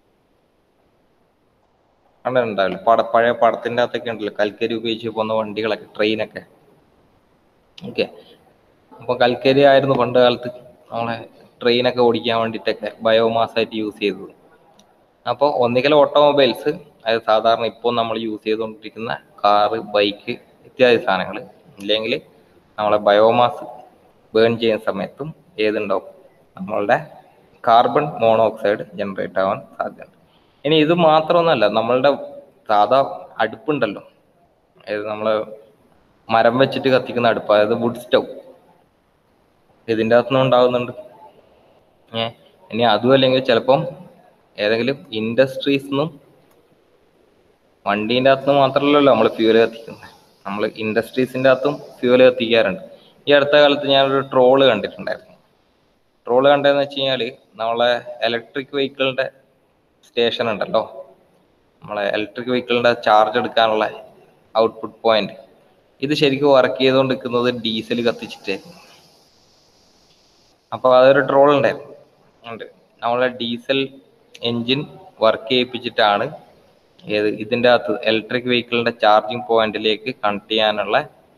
കണ്ടിട്ടുണ്ടാവില്ല പട പഴയ പടത്തിന്റെ അകത്തൊക്കെ ഉണ്ടല്ലോ കൽക്കരി ഉപയോഗിച്ച് പോകുന്ന വണ്ടികളൊക്കെ ട്രെയിനൊക്കെ ഓക്കെ അപ്പൊ കൽക്കരി ആയിരുന്നു പണ്ട് കാലത്ത് നമ്മളെ ട്രെയിനൊക്കെ ഓടിക്കാൻ വേണ്ടിയിട്ടൊക്കെ ബയോമാസ് ആയിട്ട് യൂസ് ചെയ്തത് അപ്പോൾ ഒന്നുകിൽ ഓട്ടോമൊബൈൽസ് അത് സാധാരണ ഇപ്പോൾ നമ്മൾ യൂസ് ചെയ്തുകൊണ്ടിരിക്കുന്ന കാറ് ബൈക്ക് ഇത്യാദി സാധനങ്ങൾ ഇല്ലെങ്കിൽ നമ്മളെ ബയോമാസ് ബേൺ ചെയ്യുന്ന സമയത്തും ഏതുണ്ടാവും നമ്മളുടെ കാർബൺ മോണോക്സൈഡ് ജനറേറ്റ് ആവാൻ സാധ്യതയുണ്ട് ഇനി ഇത് മാത്രമൊന്നുമല്ല നമ്മളുടെ സാധാ അടുപ്പുണ്ടല്ലോ അതായത് നമ്മൾ മരം വെച്ചിട്ട് കത്തിക്കുന്ന അടുപ്പ് അതായത് വുഡ് സ്റ്റൗ ഇതിൻ്റെ അകത്തുനിന്ന് ഉണ്ടാകുന്നുണ്ട് ഏ ഇനി അതും അല്ലെങ്കിൽ ചിലപ്പം ഏതെങ്കിലും ഇൻഡസ്ട്രീസ് നിന്നും വണ്ടീൻ്റെ അകത്തുനിന്ന് മാത്രമല്ലല്ലോ നമ്മൾ ഫ്യൂല് കത്തിക്കുന്നത് നമ്മൾ ഇൻഡസ്ട്രീസിൻ്റെ അകത്തും ഫ്യൂല് കത്തിക്കാറുണ്ട് ഈ അടുത്ത കാലത്ത് ഞാനൊരു ട്രോള് കണ്ടിട്ടുണ്ടായിരുന്നു ട്രോള് കണ്ടതെന്ന് വെച്ച് കഴിഞ്ഞാൽ നമ്മളെ ഇലക്ട്രിക് വെഹിക്കിളിൻ്റെ സ്റ്റേഷൻ ഉണ്ടല്ലോ നമ്മളെ ഇലക്ട്രിക് വെഹിക്കിളിൻ്റെ ചാർജ് എടുക്കാനുള്ള ഔട്ട്പുട്ട് പോയിന്റ് ഇത് ശരിക്കും വർക്ക് ചെയ്തുകൊണ്ടിരിക്കുന്നത് ഡീസൽ കത്തിച്ചിട്ടായിരുന്നു അപ്പോൾ അതൊരു ട്രോൾ ഉണ്ടായിരുന്നു ഉണ്ട് നമ്മളെ ഡീസൽ എൻജിൻ വർക്ക് ചെയ്യിപ്പിച്ചിട്ടാണ് ഏത് ഇതിൻ്റെ അകത്ത് ഇലക്ട്രിക് വെഹിക്കിളിൻ്റെ ചാർജിങ് പോയിന്റിലേക്ക് കണക്ട് ചെയ്യാനുള്ള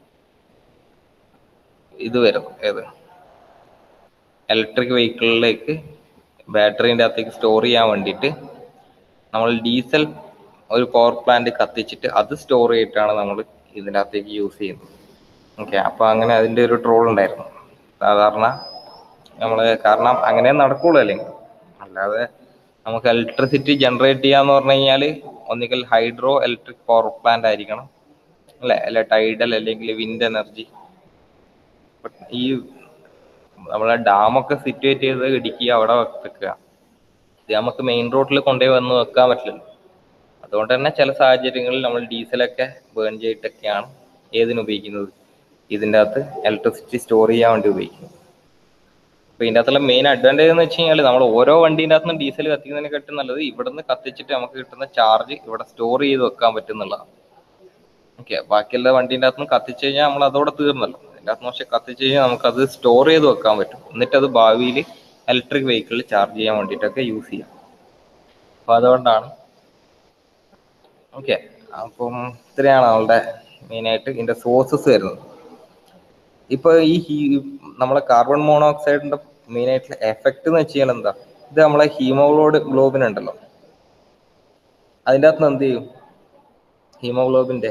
ഇത് വരും ഏത് ഇലക്ട്രിക് വെഹിക്കിളിലേക്ക് ബാറ്ററീൻ്റെ അകത്തേക്ക് സ്റ്റോർ ചെയ്യാൻ വേണ്ടിയിട്ട് നമ്മൾ ഡീസൽ ഒരു പവർ പ്ലാന്റ് കത്തിച്ചിട്ട് അത് സ്റ്റോർ ചെയ്തിട്ടാണ് നമ്മൾ ഇതിൻ്റെ അകത്തേക്ക് യൂസ് ചെയ്യുന്നത് ഓക്കെ അപ്പോൾ അങ്ങനെ അതിൻ്റെ ഒരു ട്രോൾ ഉണ്ടായിരുന്നു സാധാരണ നമ്മൾ കാരണം അങ്ങനെ നടക്കുള്ളൂ അല്ലെങ്കിൽ അല്ലാതെ നമുക്ക് ഇലക്ട്രിസിറ്റി ജനറേറ്റ് ചെയ്യാന്ന് പറഞ്ഞു കഴിഞ്ഞാൽ ഒന്നുകിൽ ഹൈഡ്രോ ഇലക്ട്രിക് പവർ പ്ലാന്റ് ആയിരിക്കണം അല്ലെ അല്ലെ ടൈഡൽ അല്ലെങ്കിൽ വിൻഡ് എനർജി ഈ നമ്മളെ ഡാമൊക്കെ സിറ്റുവേറ്റ് ചെയ്ത് ഇടുക്കി അവിടെ വെക്കുക ഇത് നമുക്ക് മെയിൻ റോഡിൽ കൊണ്ടുപോയി വന്ന് വെക്കാൻ പറ്റില്ലല്ലോ അതുകൊണ്ട് തന്നെ ചില സാഹചര്യങ്ങളിൽ നമ്മൾ ഡീസലൊക്കെ ബേൺ ചെയ്തിട്ടൊക്കെയാണ് ഏതിന് ഉപയോഗിക്കുന്നത് ഇതിൻ്റെ അകത്ത് ഇലക്ട്രിസിറ്റി സ്റ്റോർ ചെയ്യാൻ വേണ്ടി ഉപയോഗിക്കുന്നത് അപ്പൊ ഇതിൻ്റെ അകത്തുള്ള മെയിൻ അഡ്വാൻറ്റേജ് എന്ന് വെച്ച് കഴിഞ്ഞാൽ നമ്മൾ ഓരോ വണ്ടീൻ്റെ അകത്തുനിന്ന് ഡീസൽ കത്തിക്കുന്നതിനെക്കാട്ടും നല്ലത് ഇവിടുന്ന് കത്തിച്ചിട്ട് നമുക്ക് കിട്ടുന്ന ചാർജ് ഇവിടെ സ്റ്റോർ ചെയ്ത് വെക്കാൻ പറ്റുന്നുള്ളതാണ് ഓക്കെ ബാക്കിയുള്ള വണ്ടീൻ്റെ അകത്തുനിന്ന് കത്തിച്ച് കഴിഞ്ഞാൽ നമ്മൾ അതോടെ തീർന്നല്ലോ അതിൻ്റെ അകത്ത് പക്ഷെ കത്തിച്ച് കഴിഞ്ഞാൽ നമുക്കത് സ്റ്റോർ ചെയ്ത് വെക്കാൻ പറ്റും എന്നിട്ട് അത് ഭാവിയിൽ ഇലക്ട്രിക് വെഹിക്കിളിൽ ചാർജ് ചെയ്യാൻ വേണ്ടിയിട്ടൊക്കെ യൂസ് ചെയ്യാം അപ്പൊ അതുകൊണ്ടാണ് ഓക്കെ അപ്പം ഇത്രയാണ് നമ്മളുടെ മെയിനായിട്ട് ഇതിന്റെ സോഴ്സസ് വരുന്നത് ഇപ്പൊ ഈ ഹീ- നമ്മളെ കാർബൺ മോണോക്സൈഡിന്റെ മെയിൻ ആയിട്ടുള്ള എഫക്ട് എന്ന് വെച്ച് കഴിഞ്ഞാൽ എന്താ ഇത് നമ്മളെ ഹീമോഗ്ലോഡ് ഗ്ലോബിൻ ഉണ്ടല്ലോ അതിൻ്റെ അകത്ത് എന്ത് ചെയ്യും ഹീമോഗ്ലോബിന്റെ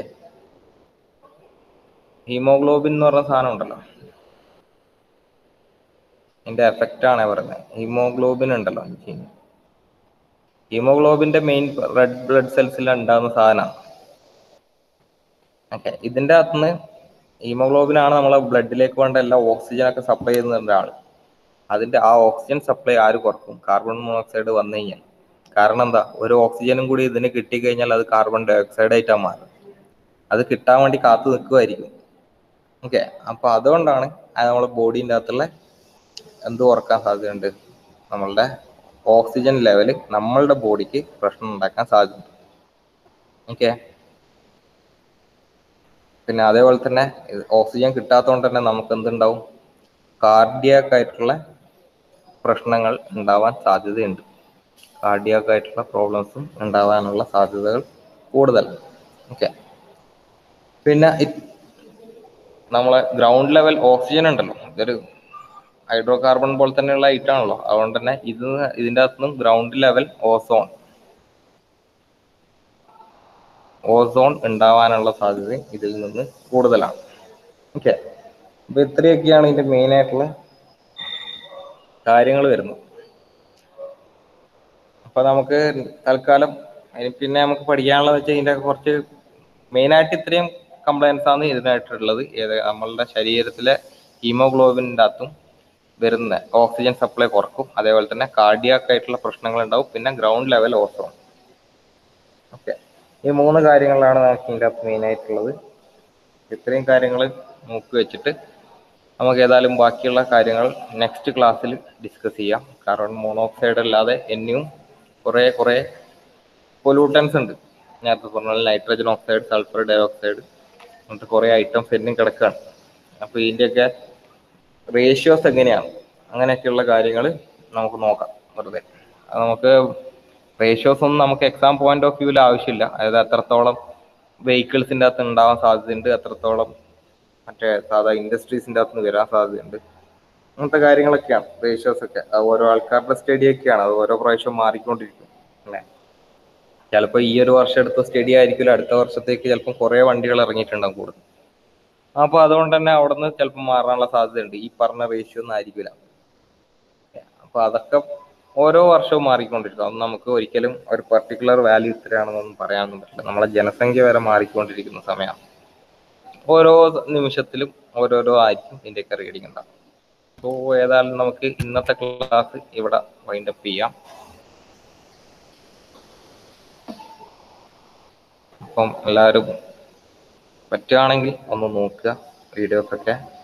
ഹീമോഗ്ലോബിൻ എന്ന് പറഞ്ഞ സാധനം ഉണ്ടല്ലോ ഇതിന്റെ എഫക്റ്റ് ആണ് പറയുന്നത് ഹീമോഗ്ലോബിൻ ഉണ്ടല്ലോ ഹീമോഗ്ലോബിന്റെ മെയിൻ റെഡ് ബ്ലഡ് സെൽസിൽ ഉണ്ടാകുന്ന സാധനമാണ് ഓക്കെ ഇതിന്റെ അകത്തുനിന്ന് ഹീമോഗ്ലോബിൻ ആണ് നമ്മളെ ബ്ലഡിലേക്ക് വേണ്ട എല്ലാ ഓക്സിജൻ ഒക്കെ സപ്ലൈ ചെയ്യുന്ന ഒരാൾ അതിന്റെ ആ ഓക്സിജൻ സപ്ലൈ ആര് കുറക്കും കാർബൺ മോണോക്സൈഡ് വന്നു കഴിഞ്ഞാൽ കാരണം എന്താ ഒരു ഓക്സിജനും കൂടി ഇതിന് കിട്ടിക്കഴിഞ്ഞാൽ അത് കാർബൺ ഡൈ ഓക്സൈഡ് ആയിട്ടാണ് മാറും അത് കിട്ടാൻ വേണ്ടി കാത്തു നിൽക്കുമായിരിക്കും ഓക്കെ അപ്പൊ അതുകൊണ്ടാണ് അത് നമ്മളെ ബോഡീൻ്റെ അകത്തുള്ള എന്ത് കുറക്കാൻ സാധ്യതയുണ്ട് നമ്മളുടെ ഓക്സിജൻ ലെവൽ നമ്മളുടെ ബോഡിക്ക് പ്രശ്നം ഉണ്ടാക്കാൻ സാധ്യതയുണ്ട് ഓക്കെ പിന്നെ അതേപോലെ തന്നെ ഓക്സിജൻ കിട്ടാത്തതുകൊണ്ട് തന്നെ നമുക്ക് എന്തുണ്ടാവും കാർഡിയാക്ക് ആയിട്ടുള്ള പ്രശ്നങ്ങൾ ഉണ്ടാവാൻ സാധ്യതയുണ്ട് കാർഡിയാക്ക് ആയിട്ടുള്ള പ്രോബ്ലംസും ഉണ്ടാവാനുള്ള സാധ്യതകൾ കൂടുതൽ ഓക്കെ പിന്നെ ഇത് നമ്മളെ ഗ്രൗണ്ട് ലെവൽ ഓക്സിജൻ ഉണ്ടല്ലോ ഇതൊരു ഹൈഡ്രോ കാർബൺ പോലെ തന്നെയുള്ള ഐറ്റം ആണല്ലോ അതുകൊണ്ട് തന്നെ ഇത് ഇതിൻ്റെ അകത്തുനിന്നും ഗ്രൗണ്ട് ലെവൽ ഓസോൺ ഓസോൺ ഉണ്ടാവാനുള്ള സാധ്യത ഇതിൽ നിന്ന് കൂടുതലാണ് ഓക്കെ അപ്പൊ ഇത്രയൊക്കെയാണ് ഇതിന്റെ മെയിൻ ആയിട്ടുള്ള കാര്യങ്ങൾ വരുന്നത് അപ്പൊ നമുക്ക് തൽക്കാലം അതിന് പിന്നെ നമുക്ക് പഠിക്കാനുള്ളത് വെച്ചാൽ ഇതിന്റെ കുറച്ച് മെയിൻ ആയിട്ട് ഇത്രയും കംപ്ലൈൻസ് ആണ് ഇതിനായിട്ടുള്ളത് ഏത് നമ്മളുടെ ശരീരത്തിലെ ഹീമോഗ്ലോബിൻ്റെ അകത്തും വരുന്ന ഓക്സിജൻ സപ്ലൈ കുറക്കും അതേപോലെ തന്നെ കാർഡിയാക്ക് ആയിട്ടുള്ള പ്രശ്നങ്ങൾ ഉണ്ടാവും പിന്നെ ഗ്രൗണ്ട് ലെവൽ ഓസോൺ ഓക്കെ ഈ മൂന്ന് കാര്യങ്ങളാണ് നമുക്ക് ഇതിൻ്റെ അകത്ത് മെയിൻ ആയിട്ടുള്ളത് ഇത്രയും കാര്യങ്ങൾ നോക്കി വെച്ചിട്ട് നമുക്ക് ഏതായാലും ബാക്കിയുള്ള കാര്യങ്ങൾ നെക്സ്റ്റ് ക്ലാസ്സിൽ ഡിസ്കസ് ചെയ്യാം കാരണം മോണോക്സൈഡ് അല്ലാതെ എന്നെയും കുറേ കുറേ പൊല്യൂട്ടൻസ് ഉണ്ട് നേരത്തെ പറഞ്ഞ nitrogen oxide sulphur dioxide അങ്ങനത്തെ കുറേ ഐറ്റംസ് എന്നും കിടക്കുകയാണ് അപ്പോൾ ഇതിൻ്റെയൊക്കെ റേഷ്യോസ് എങ്ങനെയാണ് അങ്ങനെയൊക്കെയുള്ള കാര്യങ്ങൾ നമുക്ക് നോക്കാം വെറുതെ അത് നമുക്ക് റേഷ്യോസ് ഒന്നും നമുക്ക് എക്സാം പോയിന്റ് ഓഫ് വ്യൂവിൽ ആവശ്യമില്ല അതായത് എത്രത്തോളം വെഹിക്കിൾസിൻ്റെ അകത്ത് ഉണ്ടാവാൻ സാധ്യതയുണ്ട് എത്രത്തോളം മറ്റേ സാധാ ഇൻഡസ്ട്രീസിൻ്റെ അകത്ത് നിന്ന് വരാൻ സാധ്യതയുണ്ട് അങ്ങനത്തെ കാര്യങ്ങളൊക്കെയാണ് റേഷ്യോസ് ഒക്കെ അത് ഓരോ ആൾക്കാരുടെ സ്റ്റഡി ഒക്കെയാണ് അത് ഓരോ പ്രാവശ്യം മാറിക്കൊണ്ടിരിക്കും അല്ലേ ചിലപ്പോൾ ഈ ഒരു വർഷം എടുത്ത സ്റ്റഡി ആയിരിക്കില്ല അടുത്ത വർഷത്തേക്ക് ചിലപ്പോൾ കുറേ വണ്ടികൾ ഇറങ്ങിയിട്ടുണ്ടാവും കൂടുതൽ അപ്പോൾ അതുകൊണ്ട് തന്നെ അവിടെ നിന്ന് ചിലപ്പോൾ മാറാനുള്ള സാധ്യതയുണ്ട് ഈ പറഞ്ഞ റേഷ്യോ ഒന്നും ആയിരിക്കില്ല അപ്പോൾ അതൊക്കെ ഓരോ വർഷവും മാറിക്കൊണ്ടിരിക്കും അത് നമുക്ക് ഒരിക്കലും ഒരു പർട്ടിക്കുലർ വാല്യൂ ഇത്രയാണെന്നൊന്നും പറയാനൊന്നും പറ്റില്ല നമ്മളെ ജനസംഖ്യ വരെ മാറിക്കൊണ്ടിരിക്കുന്ന സമയമാണ് ഓരോ നിമിഷത്തിലും ഓരോരോ ആയിരിക്കും ഇതിൻ്റെയൊക്കെ റീഡിങ് ഉണ്ടാവും അപ്പോൾ ഏതായാലും നമുക്ക് ഇന്നത്തെ ക്ലാസ് ഇവിടെ വൈൻഡപ്പ് ചെയ്യാം അപ്പം എല്ലാവരും പറ്റുകയാണെങ്കിൽ ഒന്ന് നോക്കുക വീഡിയോസൊക്കെ